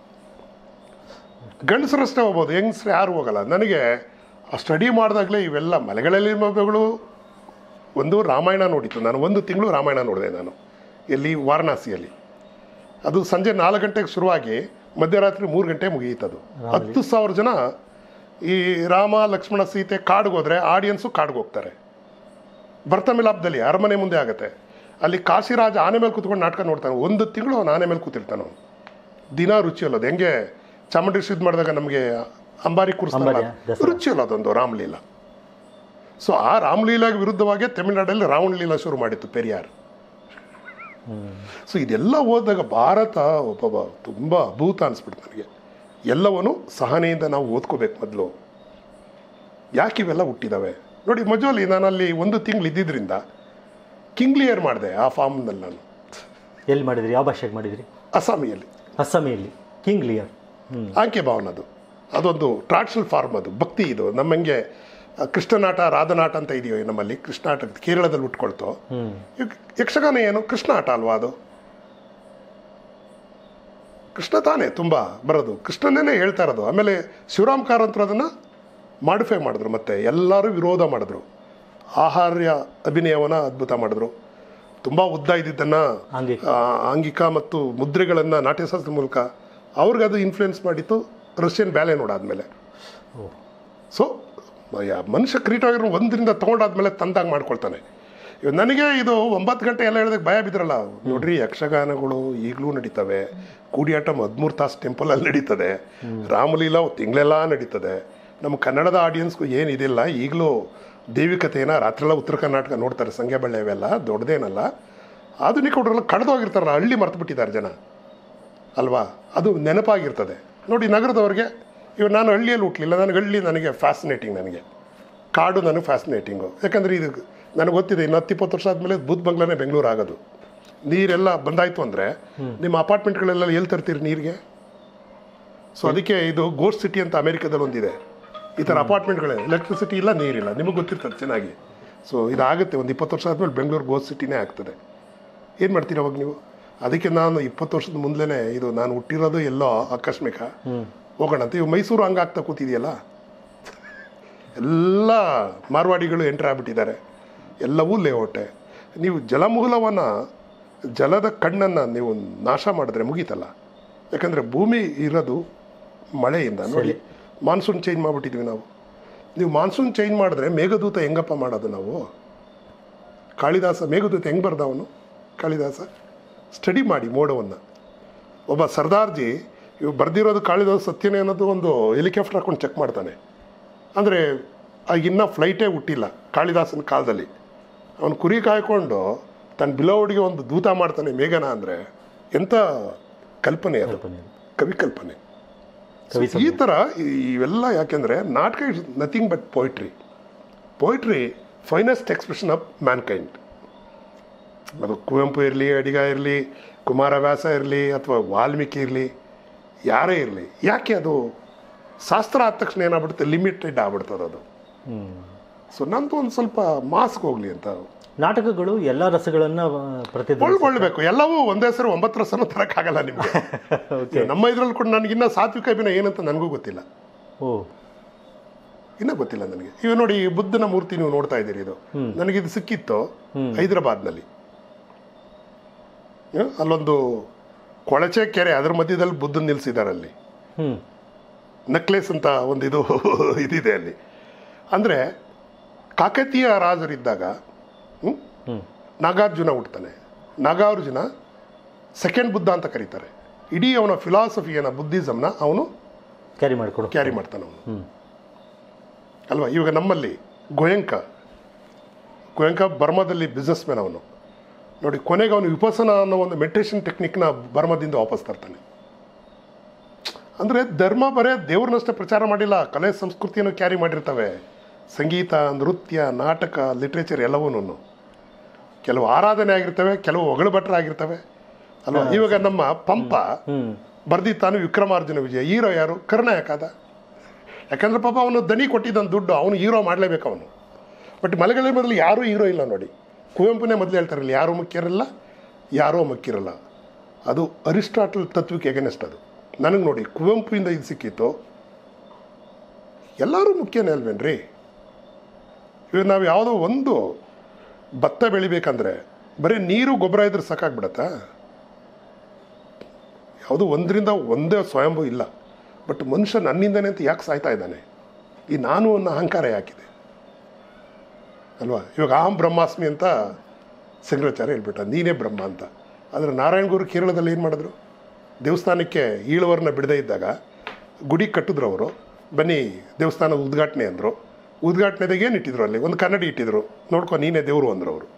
ಗಂಡಸರಷ್ಟೇ ಹೋಗ್ಬೋದು ಹೆಂಗಸ್ರು ಯಾರು ಹೋಗಲ್ಲ ನನಗೆ ಆ ಸ್ಟಡಿ ಮಾಡಿದಾಗಲೇ ಇವೆಲ್ಲ ಮಲೆಗಳಲ್ಲಿ ಮಗಳು ಒಂದು ರಾಮಾಯಣ ನೋಡಿತ್ತು ನಾನು ಒಂದು ತಿಂಗಳು ರಾಮಾಯಣ ನೋಡಿದೆ ನಾನು ಎಲ್ಲಿ ವಾರಣಾಸಿಯಲ್ಲಿ ಅದು ಸಂಜೆ ನಾಲ್ಕು ಗಂಟೆಗೆ ಶುರುವಾಗಿ ಮಧ್ಯರಾತ್ರಿ ಮೂರು ಗಂಟೆ ಮುಗಿಯಿತದು ಹತ್ತು ಸಾವಿರ ಜನ ಈ ರಾಮ ಲಕ್ಷ್ಮಣ ಸೀತೆ ಕಾಡಿಗೆ ಹೋದ್ರೆ ಆಡಿಯನ್ಸು ಕಾಡಿಗೆ ಹೋಗ್ತಾರೆ ಭರ್ತಮಿಲಾಪದಲ್ಲಿ ಅರಮನೆ ಮುಂದೆ ಆಗುತ್ತೆ ಅಲ್ಲಿ ಕಾಶಿರಾಜ ಆನೆ ಮೇಲೆ ಕೂತ್ಕೊಂಡು ನಾಟಕ ನೋಡ್ತಾನೆ ಒಂದು ತಿಂಗಳು ಅವನು ಆನೆ ಮೇಲೆ ಕೂತಿರ್ತಾನೆ ಅವನು ದಿನ ರುಚಿ ಅಲ್ಲದು ಹೆಂಗೆ ಚಾಮುಂಡಿ ಇದು ಮಾಡಿದಾಗ ನಮಗೆ ಅಂಬಾರಿ ಕೂರಿಸ್ತಾರಲ್ಲ ಅಂಬಾರಿಯ ದಸರಾ. ರುಚಿ ಅಲ್ಲ ಅದೊಂದು ರಾಮಲೀಲಾ ಸೊ ಆ ರಾಮಲೀಲಾಗೆ ವಿರುದ್ಧವಾಗಿ ತಮಿಳುನಾಡಲ್ಲಿ ರಾವಣಲೀಲಾ ಶುರು ಮಾಡಿತ್ತು ಪೆರಿಯಾರ್ ಸೊ ಇದೆಲ್ಲ ಓದಿದಾಗ ಭಾರತ ಒಬ್ಬ ತುಂಬ ಅಭೂತ ಅನಿಸ್ಬಿಡ್ತು ನನಗೆ ಎಲ್ಲವನ್ನೂ ಸಹನೆಯಿಂದ ನಾವು ಓದ್ಕೋಬೇಕು ಮೊದಲು ಯಾಕೆ ಇವೆಲ್ಲ ಹುಟ್ಟಿದಾವೆ ನೋಡಿ ಮಜೋಲಿ ನಾನು ಅಲ್ಲಿ ಒಂದು ತಿಂಗಳು ಇದ್ದಿದ್ದರಿಂದ ಕಿಂಗ್ಲಿಯರ್ ಮಾಡಿದೆ ಆ ಫಾರ್ಮ್ನಲ್ಲಿ ನಾನು ಎಲ್ಲಿ ಮಾಡಿದ್ರಿ ಯಾವ ಭಾಷೆಗೆ ಮಾಡಿದ್ರಿ ಅಸ್ಸಾಮಿಯಲ್ಲಿ ಅಸ್ಸಾಮಿಯಲ್ಲಿ ಕಿಂಗ್ ಲಿಯರ್ ಹ್ಞೂ ಆಂಕೆ ಭಾವನ ಅದು ಅದೊಂದು ಟ್ರಾಡಿಷನಲ್ ಫಾರ್ಮ್ ಅದು ಭಕ್ತಿ ಇದು ನಮ್ಮಂಗೆ ಆ, ಕೃಷ್ಣನಾಟ ರಾಧನಾಟ ಅಂತ ಇದೆಯೋ ನಮ್ಮಲ್ಲಿ ಕೃಷ್ಣಾಟ ಕೇರಳದಲ್ಲಿ ಉಟ್ಕೊಳ್ತೋ ಹ್ಞೂ ಯಕ್- ಯಕ್ಷಗಾನ ಏನು ಕೃಷ್ಣ ಆಟ ಅಲ್ವಾ ಅದು ಕೃಷ್ಣ ತಾನೇ ತುಂಬ ಬರೋದು ಕೃಷ್ಣನೇ ಹೇಳ್ತಾ ಇರೋದು ಆಮೇಲೆ ಶಿವರಾಮ್ ಕಾರಂತರು ಅದನ್ನು ಮಾಡಿಫೈ ಮಾಡಿದ್ರು ಮತ್ತೆ ಎಲ್ಲರೂ ವಿರೋಧ ಮಾಡಿದ್ರು ಆಹಾರ್ಯ ಅಭಿನಯವನ್ನು ಅದ್ಭುತ ಮಾಡಿದ್ರು ತುಂಬ ಉದ್ದ ಇದ್ದಿದ್ದನ್ನು ಆಂಗಿಕ. ಆಂಗಿಕ ಮತ್ತು ಮುದ್ರೆಗಳನ್ನು ನಾಟ್ಯಶಾಸ್ತ್ರದ ಮೂಲಕ ಅವ್ರಿಗೆ ಅದು ಇನ್ಫ್ಲುಯೆನ್ಸ್ ಮಾಡಿತ್ತು ರಷ್ಯನ್ ಬ್ಯಾಲೆ ನೋಡಾದ್ಮೇಲೆ ಓ ಸೊ ಯ- ಮನುಷ್ಯ ಕ್ರೀಟ್ ಆಗಿರೋ ಒಂದರಿಂದ ತೊಗೊಂಡಾದ್ಮೇಲೆ ತಂದಾಗ ಮಾಡ್ಕೊಳ್ತಾನೆ ಇವಾಗ ನನಗೆ ಇದು ಒಂಬತ್ತು ಗಂಟೆ ಎಲ್ಲ ಹೇಳಿದಾಗ ಭಯ ಬಿದ್ರಲ್ಲ ನೋಡ್ರಿ ಯಕ್ಷಗಾನಗಳು ಈಗಲೂ ನಡೀತವೆ ಕೂಡಿಯಾಟಂ ಹದಿಮೂರು ತಾಸು ಟೆಂಪಲಲ್ಲಿ ನಡೀತದೆ ರಾಮಲೀಲಾ ತಿಂಗಳೆಲ್ಲ ನಡೀತದೆ ನಮ್ಮ ಕನ್ನಡದ ಆಡಿಯನ್ಸ್ಗೂ ಏನಿದಿಲ್ಲ ಈಗಲೂ ದೈವಿಕತೆನ ರಾತ್ರಿಯೆಲ್ಲ ಉತ್ತರ ಕರ್ನಾಟಕ ನೋಡ್ತಾರೆ ಸಂಖ್ಯೆ ಬಳ್ಳೆ ಇವೆಲ್ಲ ದೊಡ್ಡದೇನಲ್ಲ ಆಧುನಿಕ ಹುಡುಗರೆಲ್ಲ ಕಳೆದೋಗಿರ್ತಾರಲ್ಲ ಹಳ್ಳಿ ಮರ್ತು ಬಿಟ್ಟಿದ್ದಾರೆ ಜನ ಅಲ್ವಾ ಅದು ನೆನಪಾಗಿರ್ತದೆ ನೋಡಿ ನಗರದವ್ರಿಗೆ ಇವಾಗ ನಾನು ಹಳ್ಳಿಯಲ್ಲಿ ಹುಟ್ಟಲಿಲ್ಲ ನನಗೆ ಹಳ್ಳಿ ನನಗೆ ಫ್ಯಾಸಿನೇಟಿಂಗ್ ನನಗೆ ಕಾಡು ನನಗೆ ಫ್ಯಾಸಿನೇಟಿಂಗು ಯಾಕಂದರೆ ಇದು ನನಗೆ ಗೊತ್ತಿದೆ ಇನ್ನು ಹತ್ತು ಇಪ್ಪತ್ತು ವರ್ಷ ಆದಮೇಲೆ ಬುದ್ಧ ಬಂಗ್ಲಾನೇ ಬೆಂಗಳೂರು ಆಗೋದು ನೀರೆಲ್ಲ ಬಂದಾಯಿತು ಅಂದರೆ ನಿಮ್ಮ ಅಪಾರ್ಟ್ಮೆಂಟ್ಗಳೆಲ್ಲ ಎಲ್ಲಿ ತರ್ತೀರಿ ನೀರಿಗೆ ಸೊ ಅದಕ್ಕೆ ಇದು ಗೋಸ್ಟ್ ಸಿಟಿ ಅಂತ ಅಮೆರಿಕದಲ್ಲಿ ಒಂದಿದೆ ಈ ಥರ ಅಪಾರ್ಟ್ಮೆಂಟ್ಗಳೇ ಎಲೆಕ್ಟ್ರಿಸಿಟಿ ಇಲ್ಲ ನೀರಿಲ್ಲ ನಿಮಗೆ ಗೊತ್ತಿರ್ತದೆ ಚೆನ್ನಾಗಿ ಸೊ ಇದಾಗುತ್ತೆ ಒಂದು ಇಪ್ಪತ್ತು ವರ್ಷ ಆದಮೇಲೆ ಬೆಂಗಳೂರು ಗೋಸ್ಟ್ ಸಿಟಿನೇ ಆಗ್ತದೆ ಏನು ಮಾಡ್ತೀರ ಅವಾಗ ನೀವು ಅದಕ್ಕೆ ನಾನು ಇಪ್ಪತ್ತು ವರ್ಷದ ಮುಂದಲೇ ಇದು ನಾನು ಹುಟ್ಟಿರೋದು ಎಲ್ಲೋ ಆಕಸ್ಮಿಕ ಹೋಗೋಣ ಅಂತ ಇವು ಮೈಸೂರು ಹಂಗಾಗ್ತಾ ಕೂತಿದೆಯಲ್ಲ ಎಲ್ಲ ಮಾರ್ವಾಡಿಗಳು ಎಂಟ್ರ್ ಆಗ್ಬಿಟ್ಟಿದ್ದಾರೆ ಎಲ್ಲವೂ ಲೇಔಟೆ ನೀವು ಜಲಮೂಲವನ್ನು ಜಲದ ಕಣ್ಣನ್ನು ನೀವು ನಾಶ ಮಾಡಿದ್ರೆ ಮುಗೀತಲ್ಲ ಯಾಕಂದರೆ ಭೂಮಿ ಇರೋದು ಮಳೆಯಿಂದ ನೋಡಿ ಮಾನ್ಸೂನ್ ಚೇಂಜ್ ಮಾಡಿಬಿಟ್ಟಿದ್ವಿ ನಾವು ನೀವು ಮಾನ್ಸೂನ್ ಚೇಂಜ್ ಮಾಡಿದ್ರೆ ಮೇಘದೂತ ಹೆಂಗಪ್ಪ ಮಾಡೋದು ನಾವು ಕಾಳಿದಾಸ ಮೇಘದೂತ ಹೆಂಗೆ ಬರ್ದ ಅವನು ಕಾಳಿದಾಸ ಸ್ಟಡಿ ಮಾಡಿ ಮೋಡವನ್ನು ಒಬ್ಬ ಸರ್ದಾರ್ಜಿ ಇವು ಬರ್ದಿರೋದು ಕಾಳಿದಾಸ ಸತ್ಯನೇ ಅನ್ನೋದು ಒಂದು ಹೆಲಿಕಾಪ್ಟರ್ ಹಾಕೊಂಡು ಚೆಕ್ ಮಾಡ್ತಾನೆ ಅಂದರೆ ಆಗಿನ್ನ ಫ್ಲೈಟೇ ಹುಟ್ಟಿಲ್ಲ ಕಾಳಿದಾಸನ ಕಾಲದಲ್ಲಿ ಅವನು ಕುರಿ ಕಾಯ್ಕೊಂಡು ತನ್ನ ಬಿಲೋಡಿಗೆ ಒಂದು ದೂತ ಮಾಡ್ತಾನೆ ಮೇಘನ ಅಂದರೆ ಎಂಥ ಕಲ್ಪನೆ ಅದು ಕಲ್ಪನೆ ಕವಿ ಕಲ್ಪನೆ ಕವಿ ಈ ಥರ ಇವೆಲ್ಲ ಯಾಕೆಂದರೆ ನಾಟಕ is nothing but poetry poetry finest expression of mankind ಅದು ಕುವೆಂಪು ಇರಲಿ ಅಡಿಗ ಇರಲಿ ಕುಮಾರವ್ಯಾಸ ಇರಲಿ ಅಥವಾ ವಾಲ್ಮೀಕಿ ಇರಲಿ ಯಾರೇ ಇರಲಿ ಯಾಕೆ ಅದು ಶಾಸ್ತ್ರ ಆದ ತಕ್ಷಣ ಏನಾಗ್ಬಿಡುತ್ತೆ ಲಿಮಿಟೆಡ್ ಆಗ್ಬಿಡ್ತದೆ ಅದು ಹ್ಮ್. ಸೊ ನಂದು ಒಂದು ಸ್ವಲ್ಪ ಮಾಸ್ಕ್ ಹೋಗಲಿ ಅಂತ ನಾಟಕಗಳು ಎಲ್ಲ ರಸಗಳನ್ನು ಪ್ರತಿಧ್ವನಿ ಒಳ್ಗೊಳ್ಬೇಕು ಎಲ್ಲವೂ ಒಂದೇ ಸರಿ ಒಂಬತ್ತು ರಸನೂ ತರಕ್ಕಾಗಲ್ಲ ನಿಮಗೆ ಓಕೆ ನಮ್ಮ ಇದ್ರಲ್ಲಿ ಕೂಡ ನನಗಿನ್ನ ಸಾತ್ವಿಕ ಅಭಿನಯ ಏನಂತ ನನಗೂ ಗೊತ್ತಿಲ್ಲ ಓ ಇನ್ನೂ ಗೊತ್ತಿಲ್ಲ ನನಗೆ ಇವ ನೋಡಿ ಈ ಬುದ್ಧನ ಮೂರ್ತಿ ನೀವು ನೋಡ್ತಾ ಇದ್ದೀರಿ ಇದು ನನಗಿದು ಸಿಕ್ಕಿತ್ತು ಹೈದರಾಬಾದ್ನಲ್ಲಿ ಹ? ಅಲ್ಲೊಂದು ಕೊಳಚೆ ಕೆರೆ ಅದ್ರ ಮಧ್ಯದಲ್ಲಿ ಬುದ್ಧನ ನಿಲ್ಸಿದ್ದಾರೆ ಅಲ್ಲಿ ಹ್ಞೂ ನಕ್ಲೇಸ್ ಅಂತ ಒಂದು ಇದು ಇದಿದೆ ಅಲ್ಲಿ ಅಂದರೆ ಕಾಕತೀಯ ರಾಜರಿದ್ದಾಗ ಹ್ಮ್? ಹ್ಞೂ ನಾಗಾರ್ಜುನ ಹುಡ್ತಾನೆ ನಾಗಾರ್ಜುನ ಸೆಕೆಂಡ್ ಬುದ್ಧ ಅಂತ ಕರೀತಾರೆ ಇಡೀ ಅವನ ಫಿಲಾಸಫಿಯನ್ನ ಬುದ್ಧಿಸಮ್ನ ಅವನು ಕ್ಯಾರಿ ಮಾಡಿಕೊಡು ಕ್ಯಾರಿ ಮಾಡ್ತಾನೆ ಅವನು ಹ್ಞೂ ಅಲ್ವಾ ಇವಾಗ ನಮ್ಮಲ್ಲಿ ಗೋಯಂಕ ಗೋಯಂಕ ಬರ್ಮಾದಲ್ಲಿ ಬಿಸ್ನೆಸ್ ಮ್ಯಾನ್ ಅವನು ನೋಡಿ ಕೊನೆಗೆ ಅವನು ವಿಪಸನ ಅನ್ನೋ ಒಂದು ಮೆಡಿಟೇಷನ್ ಟೆಕ್ನಿಕ್ನ ಬರ್ಮಾದಿಂದ ವಾಪಸ್ ತರ್ತಾನೆ ಅಂದರೆ ಧರ್ಮ ಬರೇ ದೇವ್ರನ್ನಷ್ಟೇ ಪ್ರಚಾರ ಮಾಡಿಲ್ಲ ಕಲೆ ಸಂಸ್ಕೃತಿಯನ್ನು ಕ್ಯಾರಿ ಮಾಡಿರ್ತವೆ ಸಂಗೀತ ನೃತ್ಯ ನಾಟಕ ಲಿಟ್ರೇಚರ್ ಎಲ್ಲವೂ ಕೆಲವು ಆರಾಧನೆ ಆಗಿರ್ತವೆ ಕೆಲವು ಹೊಗಳು ಭಟ್ರ ಆಗಿರ್ತವೆ ಅಲ್ವಾ ಇವಾಗ ನಮ್ಮ ಪಂಪ ಹ್ಞೂ ಬರ್ದಿತ್ತಾನು ವಿಕ್ರಮಾರ್ಜುನ ವಿಜಯ ಹೀರೋ ಯಾರು ಕರ್ಣ ಯಾಕಾದ ಯಾಕಂದ್ರೆ ಪಾಪ ಅವನು ದನಿ ಕೊಟ್ಟಿದ್ದ ದುಡ್ಡು ಅವನು ಹೀರೋ ಮಾಡಲೇಬೇಕು ಅವನು ಬಟ್ ಮಲೆಗಳ ಮೊದಲು ಯಾರೂ ಹೀರೋ ಇಲ್ಲ ನೋಡಿ ಕುವೆಂಪುನೇ ಮೊದಲು ಹೇಳ್ತಾರಲ್ಲ ಯಾರೂ ಮುಖ್ಯರಲ್ಲ ಯಾರೋ ಮುಖ್ಯರಲ್ಲ ಅದು ಅರಿಸ್ಟಾಟಲ್ ತತ್ವಕ್ಕೆ ಎಗನೆಸ್ಟ್ ಅದು ನನಗೆ ನೋಡಿ ಕುವೆಂಪುವಿಂದ ಇದು ಸಿಕ್ಕಿತ್ತು ಎಲ್ಲರೂ ಮುಖ್ಯನೇ ಅಲ್ವೇನ್ರಿ ಇವಾಗ ನಾವು ಯಾವುದೋ ಒಂದು ಭತ್ತ ಬೆಳಿಬೇಕಂದ್ರೆ ಬರೀ ನೀರು ಗೊಬ್ಬರ ಇದ್ರೆ ಸಾಕಾಗ್ಬಿಡತ್ತಾ ಯಾವುದು ಒಂದರಿಂದ ಒಂದೇ ಸ್ವಯಂಭೂ ಇಲ್ಲ ಬಟ್ ಮನುಷ್ಯ ನನ್ನಿಂದನೇ ಅಂತ ಯಾಕೆ ಸಾಯ್ತಾ ಇದ್ದಾನೆ ಈ ನಾನು ಅನ್ನೋ ಅಹಂಕಾರ ಯಾಕಿದೆ ಅಲ್ವಾ ಇವಾಗ ಅಹಂ ಬ್ರಹ್ಮಾಸ್ಮಿ ಅಂತ ಶಂಕರಾಚಾರ್ಯ ಹೇಳ್ಬಿಟ್ಟ ನೀನೇ ಬ್ರಹ್ಮ ಅಂತ ಆದರೆ ನಾರಾಯಣ ಗುರು ಕೇರಳದಲ್ಲಿ ಏನು ಮಾಡಿದ್ರು ದೇವಸ್ಥಾನಕ್ಕೆ ಈಳುವರನ್ನ ಬಿಡದೇ ಇದ್ದಾಗ ಗುಡಿ ಕಟ್ಟಿದ್ರು ಅವರು ಬನ್ನಿ ದೇವಸ್ಥಾನ ಉದ್ಘಾಟನೆ ಅಂದರು ಉದ್ಘಾಟನೆದಾಗ ಏನು ಇಟ್ಟಿದ್ರು ಅಲ್ಲಿ ಒಂದು ಕನ್ನಡಿ ಇಟ್ಟಿದ್ರು ನೋಡ್ಕೊ ನೀನೇ ದೇವರು ಅಂದರು ಅವರು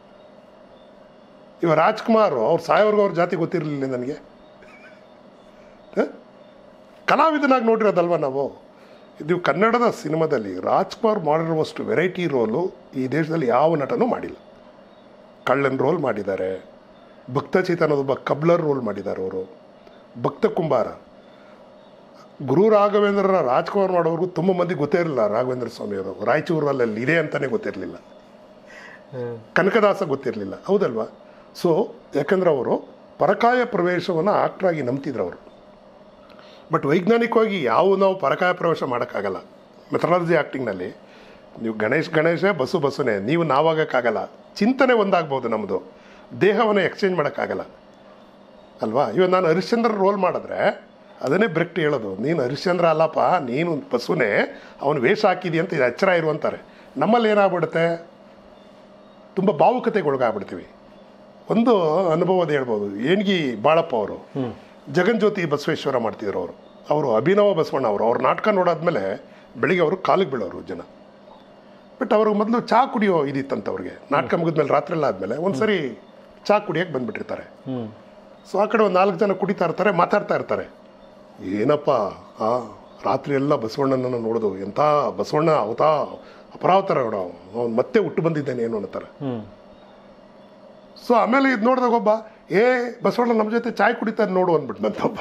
ಇವ ರಾಜ್ಕುಮಾರ್ ಅವ್ರು ಸಾಯೋರ್ಗು ಅವ್ರ ಜಾತಿ ಗೊತ್ತಿರಲಿಲ್ಲ ನನಗೆ ಹ? ಕಲಾವಿದನಾಗಿ ನೋಡಿರೋದಲ್ವ ನಾವು ಇದು ಕನ್ನಡದ ಸಿನಿಮಾದಲ್ಲಿ ರಾಜ್ಕುಮಾರ್ ಮಾಡಿರುವಷ್ಟು ವೆರೈಟಿ ರೋಲು ಈ ದೇಶದಲ್ಲಿ ಯಾವ ನಟನೂ ಮಾಡಿಲ್ಲ ಕಳ್ಳನ್ ರೋಲ್ ಮಾಡಿದ್ದಾರೆ ಭಕ್ತಚಿತ ಅನ್ನೋದೊಬ್ಬ ಕಬ್ಲರ್ ರೋಲ್ ಮಾಡಿದ್ದಾರೆ ಅವರು ಭಕ್ತ ಕುಂಬಾರ ಗುರು ರಾಘವೇಂದ್ರನ ರಾಜ್ಕುಮಾರ್ ಮಾಡೋರ್ಗೂ ತುಂಬ ಮಂದಿ ಗೊತ್ತೇ ಇರಲಿಲ್ಲ ರಾಘವೇಂದ್ರ ಸ್ವಾಮಿಯವರು ರಾಯಚೂರಲ್ಲಿ ಅಲ್ಲಿ ಇದೆ ಅಂತಲೇ ಗೊತ್ತಿರಲಿಲ್ಲ ಕನಕದಾಸ ಗೊತ್ತಿರಲಿಲ್ಲ ಹೌದಲ್ವಾ ಸೊ ಯಾಕಂದ್ರೆ ಅವರು ಪರಕಾಯ ಪ್ರವೇಶವನ್ನು ಆಕ್ಟ್ರಾಗಿ ನಂಬ್ತಿದ್ರು ಅವರು ಬಟ್ ವೈಜ್ಞಾನಿಕವಾಗಿ ಯಾವ ನಾವು ಪರಕಾಯ ಪ್ರವೇಶ ಮಾಡೋಕ್ಕಾಗಲ್ಲ ಮೆಥಡಾಲಜಿ ಆ್ಯಕ್ಟಿಂಗ್ನಲ್ಲಿ ನೀವು ಗಣೇಶ್ ಗಣೇಶ ಬಸ್ಸು ಬಸ್ಸುನೇ ನೀವು ನಾವಾಗಕ್ಕಾಗಲ್ಲ ಚಿಂತನೆ ಒಂದಾಗ್ಬೋದು ನಮ್ಮದು ದೇಹವನ್ನು ಎಕ್ಸ್ಚೇಂಜ್ ಮಾಡೋಕ್ಕಾಗಲ್ಲ ಅಲ್ವಾ ಇವಾಗ ನಾನು ಹರಿಶ್ಚಂದ್ರ ರೋಲ್ ಮಾಡಿದ್ರೆ ಅದನ್ನೇ ಬ್ರೆಕ್ಟ್ ಹೇಳೋದು ನೀನು ಹರಿಶ್ಚಂದ್ರ ಅಲ್ಲಪ್ಪ ನೀನು ಬಸ್ಸುನೇ ಅವನು ವೇಷ ಹಾಕಿದಿ ಅಂತ ಇದು ಎಚ್ಚರ ಇರುವಂತಾರೆ ನಮ್ಮಲ್ಲಿ ಏನಾಗ್ಬಿಡುತ್ತೆ ತುಂಬ ಭಾವುಕತೆಗೊಳಗಾಗ್ಬಿಡ್ತೀವಿ ಒಂದು ಅನುಭವದ ಹೇಳ್ಬೋದು ಏಣ್ಗಿ ಬಾಳಪ್ಪ ಅವರು ಜಗನ್ಜ್ಯೋತಿ ಬಸವೇಶ್ವರ ಮಾಡ್ತಿದ್ರು ಅವರು ಅವರು ಅಭಿನವ ಬಸವಣ್ಣ ಅವರು ಅವ್ರ ನಾಟಕ ನೋಡಾದ್ಮೇಲೆ ಬೆಳಿಗ್ಗೆ ಅವರು ಕಾಲಿಗೆ ಬೀಳೋರು ಜನ ಬಟ್ ಅವ್ರಿಗೆ ಮೊದಲು ಚಹಾ ಕುಡಿಯೋ ಇದಿತ್ತಂತ ಅವ್ರಿಗೆ ನಾಟಕ ಮುಗಿದ್ಮೇಲೆ ರಾತ್ರಿ ಎಲ್ಲ ಆದಮೇಲೆ ಒಂದು ಸರಿ ಚಹಾ ಕುಡಿಯೋಕೆ ಬಂದುಬಿಟ್ಟಿರ್ತಾರೆ ಹ್ಞೂ ಸೊ ಆ ಕಡೆ ಒಂದು ನಾಲ್ಕು ಜನ ಕುಡಿತಾ ಇರ್ತಾರೆ ಮಾತಾಡ್ತಾ ಇರ್ತಾರೆ ಏನಪ್ಪ ಆ ರಾತ್ರಿ ಎಲ್ಲ ಬಸವಣ್ಣನನ್ನು ನೋಡೋದು ಎಂಥ ಬಸವಣ್ಣ ಅವತಾ ಅಪರಾವತಾರ ನೋಡ ಅವ್ನು ಮತ್ತೆ ಹುಟ್ಟು ಬಂದಿದ್ದಾನೆ ಏನು ಅನ್ನತಾರೆ ಹ್ಞೂ ಸೊ ಆಮೇಲೆ ಇದು ನೋಡಿದಾಗ ಒಬ್ಬ ಏ ಬಸವಣ್ಣ ನಮ್ಮ ಜೊತೆ ಚಾಯ್ ಕುಡಿತಾರೆ ನೋಡು ಅಂದ್ಬಿಟ್ಟು ನಂತೊಬ್ಬ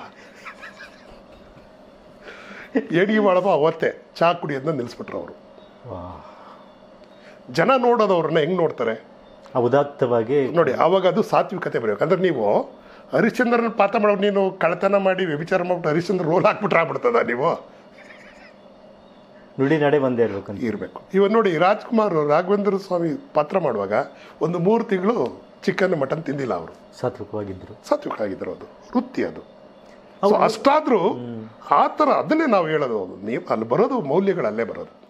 ಏಡಿಗೆ ಮಾಡಪ್ಪ ಅವತ್ತೇ ಚಹಾ ಕುಡಿಯೋದನ್ನ ನಿಲ್ಲಿಸ್ಬಿಟ್ರು ಅವರು ವಾ ಜನ ನೋಡೋದು ಅವ್ರನ್ನ ಹೆಂಗೆ ನೋಡ್ತಾರೆ ಆ ಉದಾತ್ತವಾಗಿ ನೋಡಿ ಆವಾಗ ಅದು ಸಾತ್ವಿಕತೆ ಬರಬೇಕು ಅಂದ್ರೆ ನೀವು ಹರಿಶ್ಚಂದ್ರನ ಪಾತ್ರ ಮಾಡೋ ನೀನು ಕಳ್ತನ ಮಾಡಿ ವ್ಯಭಿಚಾರ ಮಾಡ್ಬಿಟ್ಟು ಹರಿಶ್ಚಂದ್ರ ರೋಲ್ ಹಾಕ್ಬಿಟ್ರೆ ಆಗ್ಬಿಡ್ತದ ನೀವು ನುಡಿ ನಡೆ ಬಂದೇ ಇರ್ಬೇಕಂತ ಇರಬೇಕು ಇವಾಗ ನೋಡಿ ರಾಜ್ಕುಮಾರ್ ರಾಘವೇಂದ್ರ ಸ್ವಾಮಿ ಪಾತ್ರ ಮಾಡುವಾಗ ಒಂದು ಮೂರು ತಿಂಗಳು ಚಿಕನ್ ಮಟನ್ ತಿಂದಿಲ್ಲ ಅವರು ಸಾತ್ವಿಕವಾಗಿದ್ದರು ಸಾತ್ವಿಕ ಆಗಿದ್ರು ಅದು ವೃತ್ತಿ ಅದು ಸೊ ಅಷ್ಟಾದ್ರೂ ಆ ಥರ ಅದನ್ನೇ ನಾವು ಹೇಳೋದು ನೀವು ಅಲ್ಲಿ ಬರೋದು ಮೌಲ್ಯಗಳಲ್ಲೇ ಬರೋದು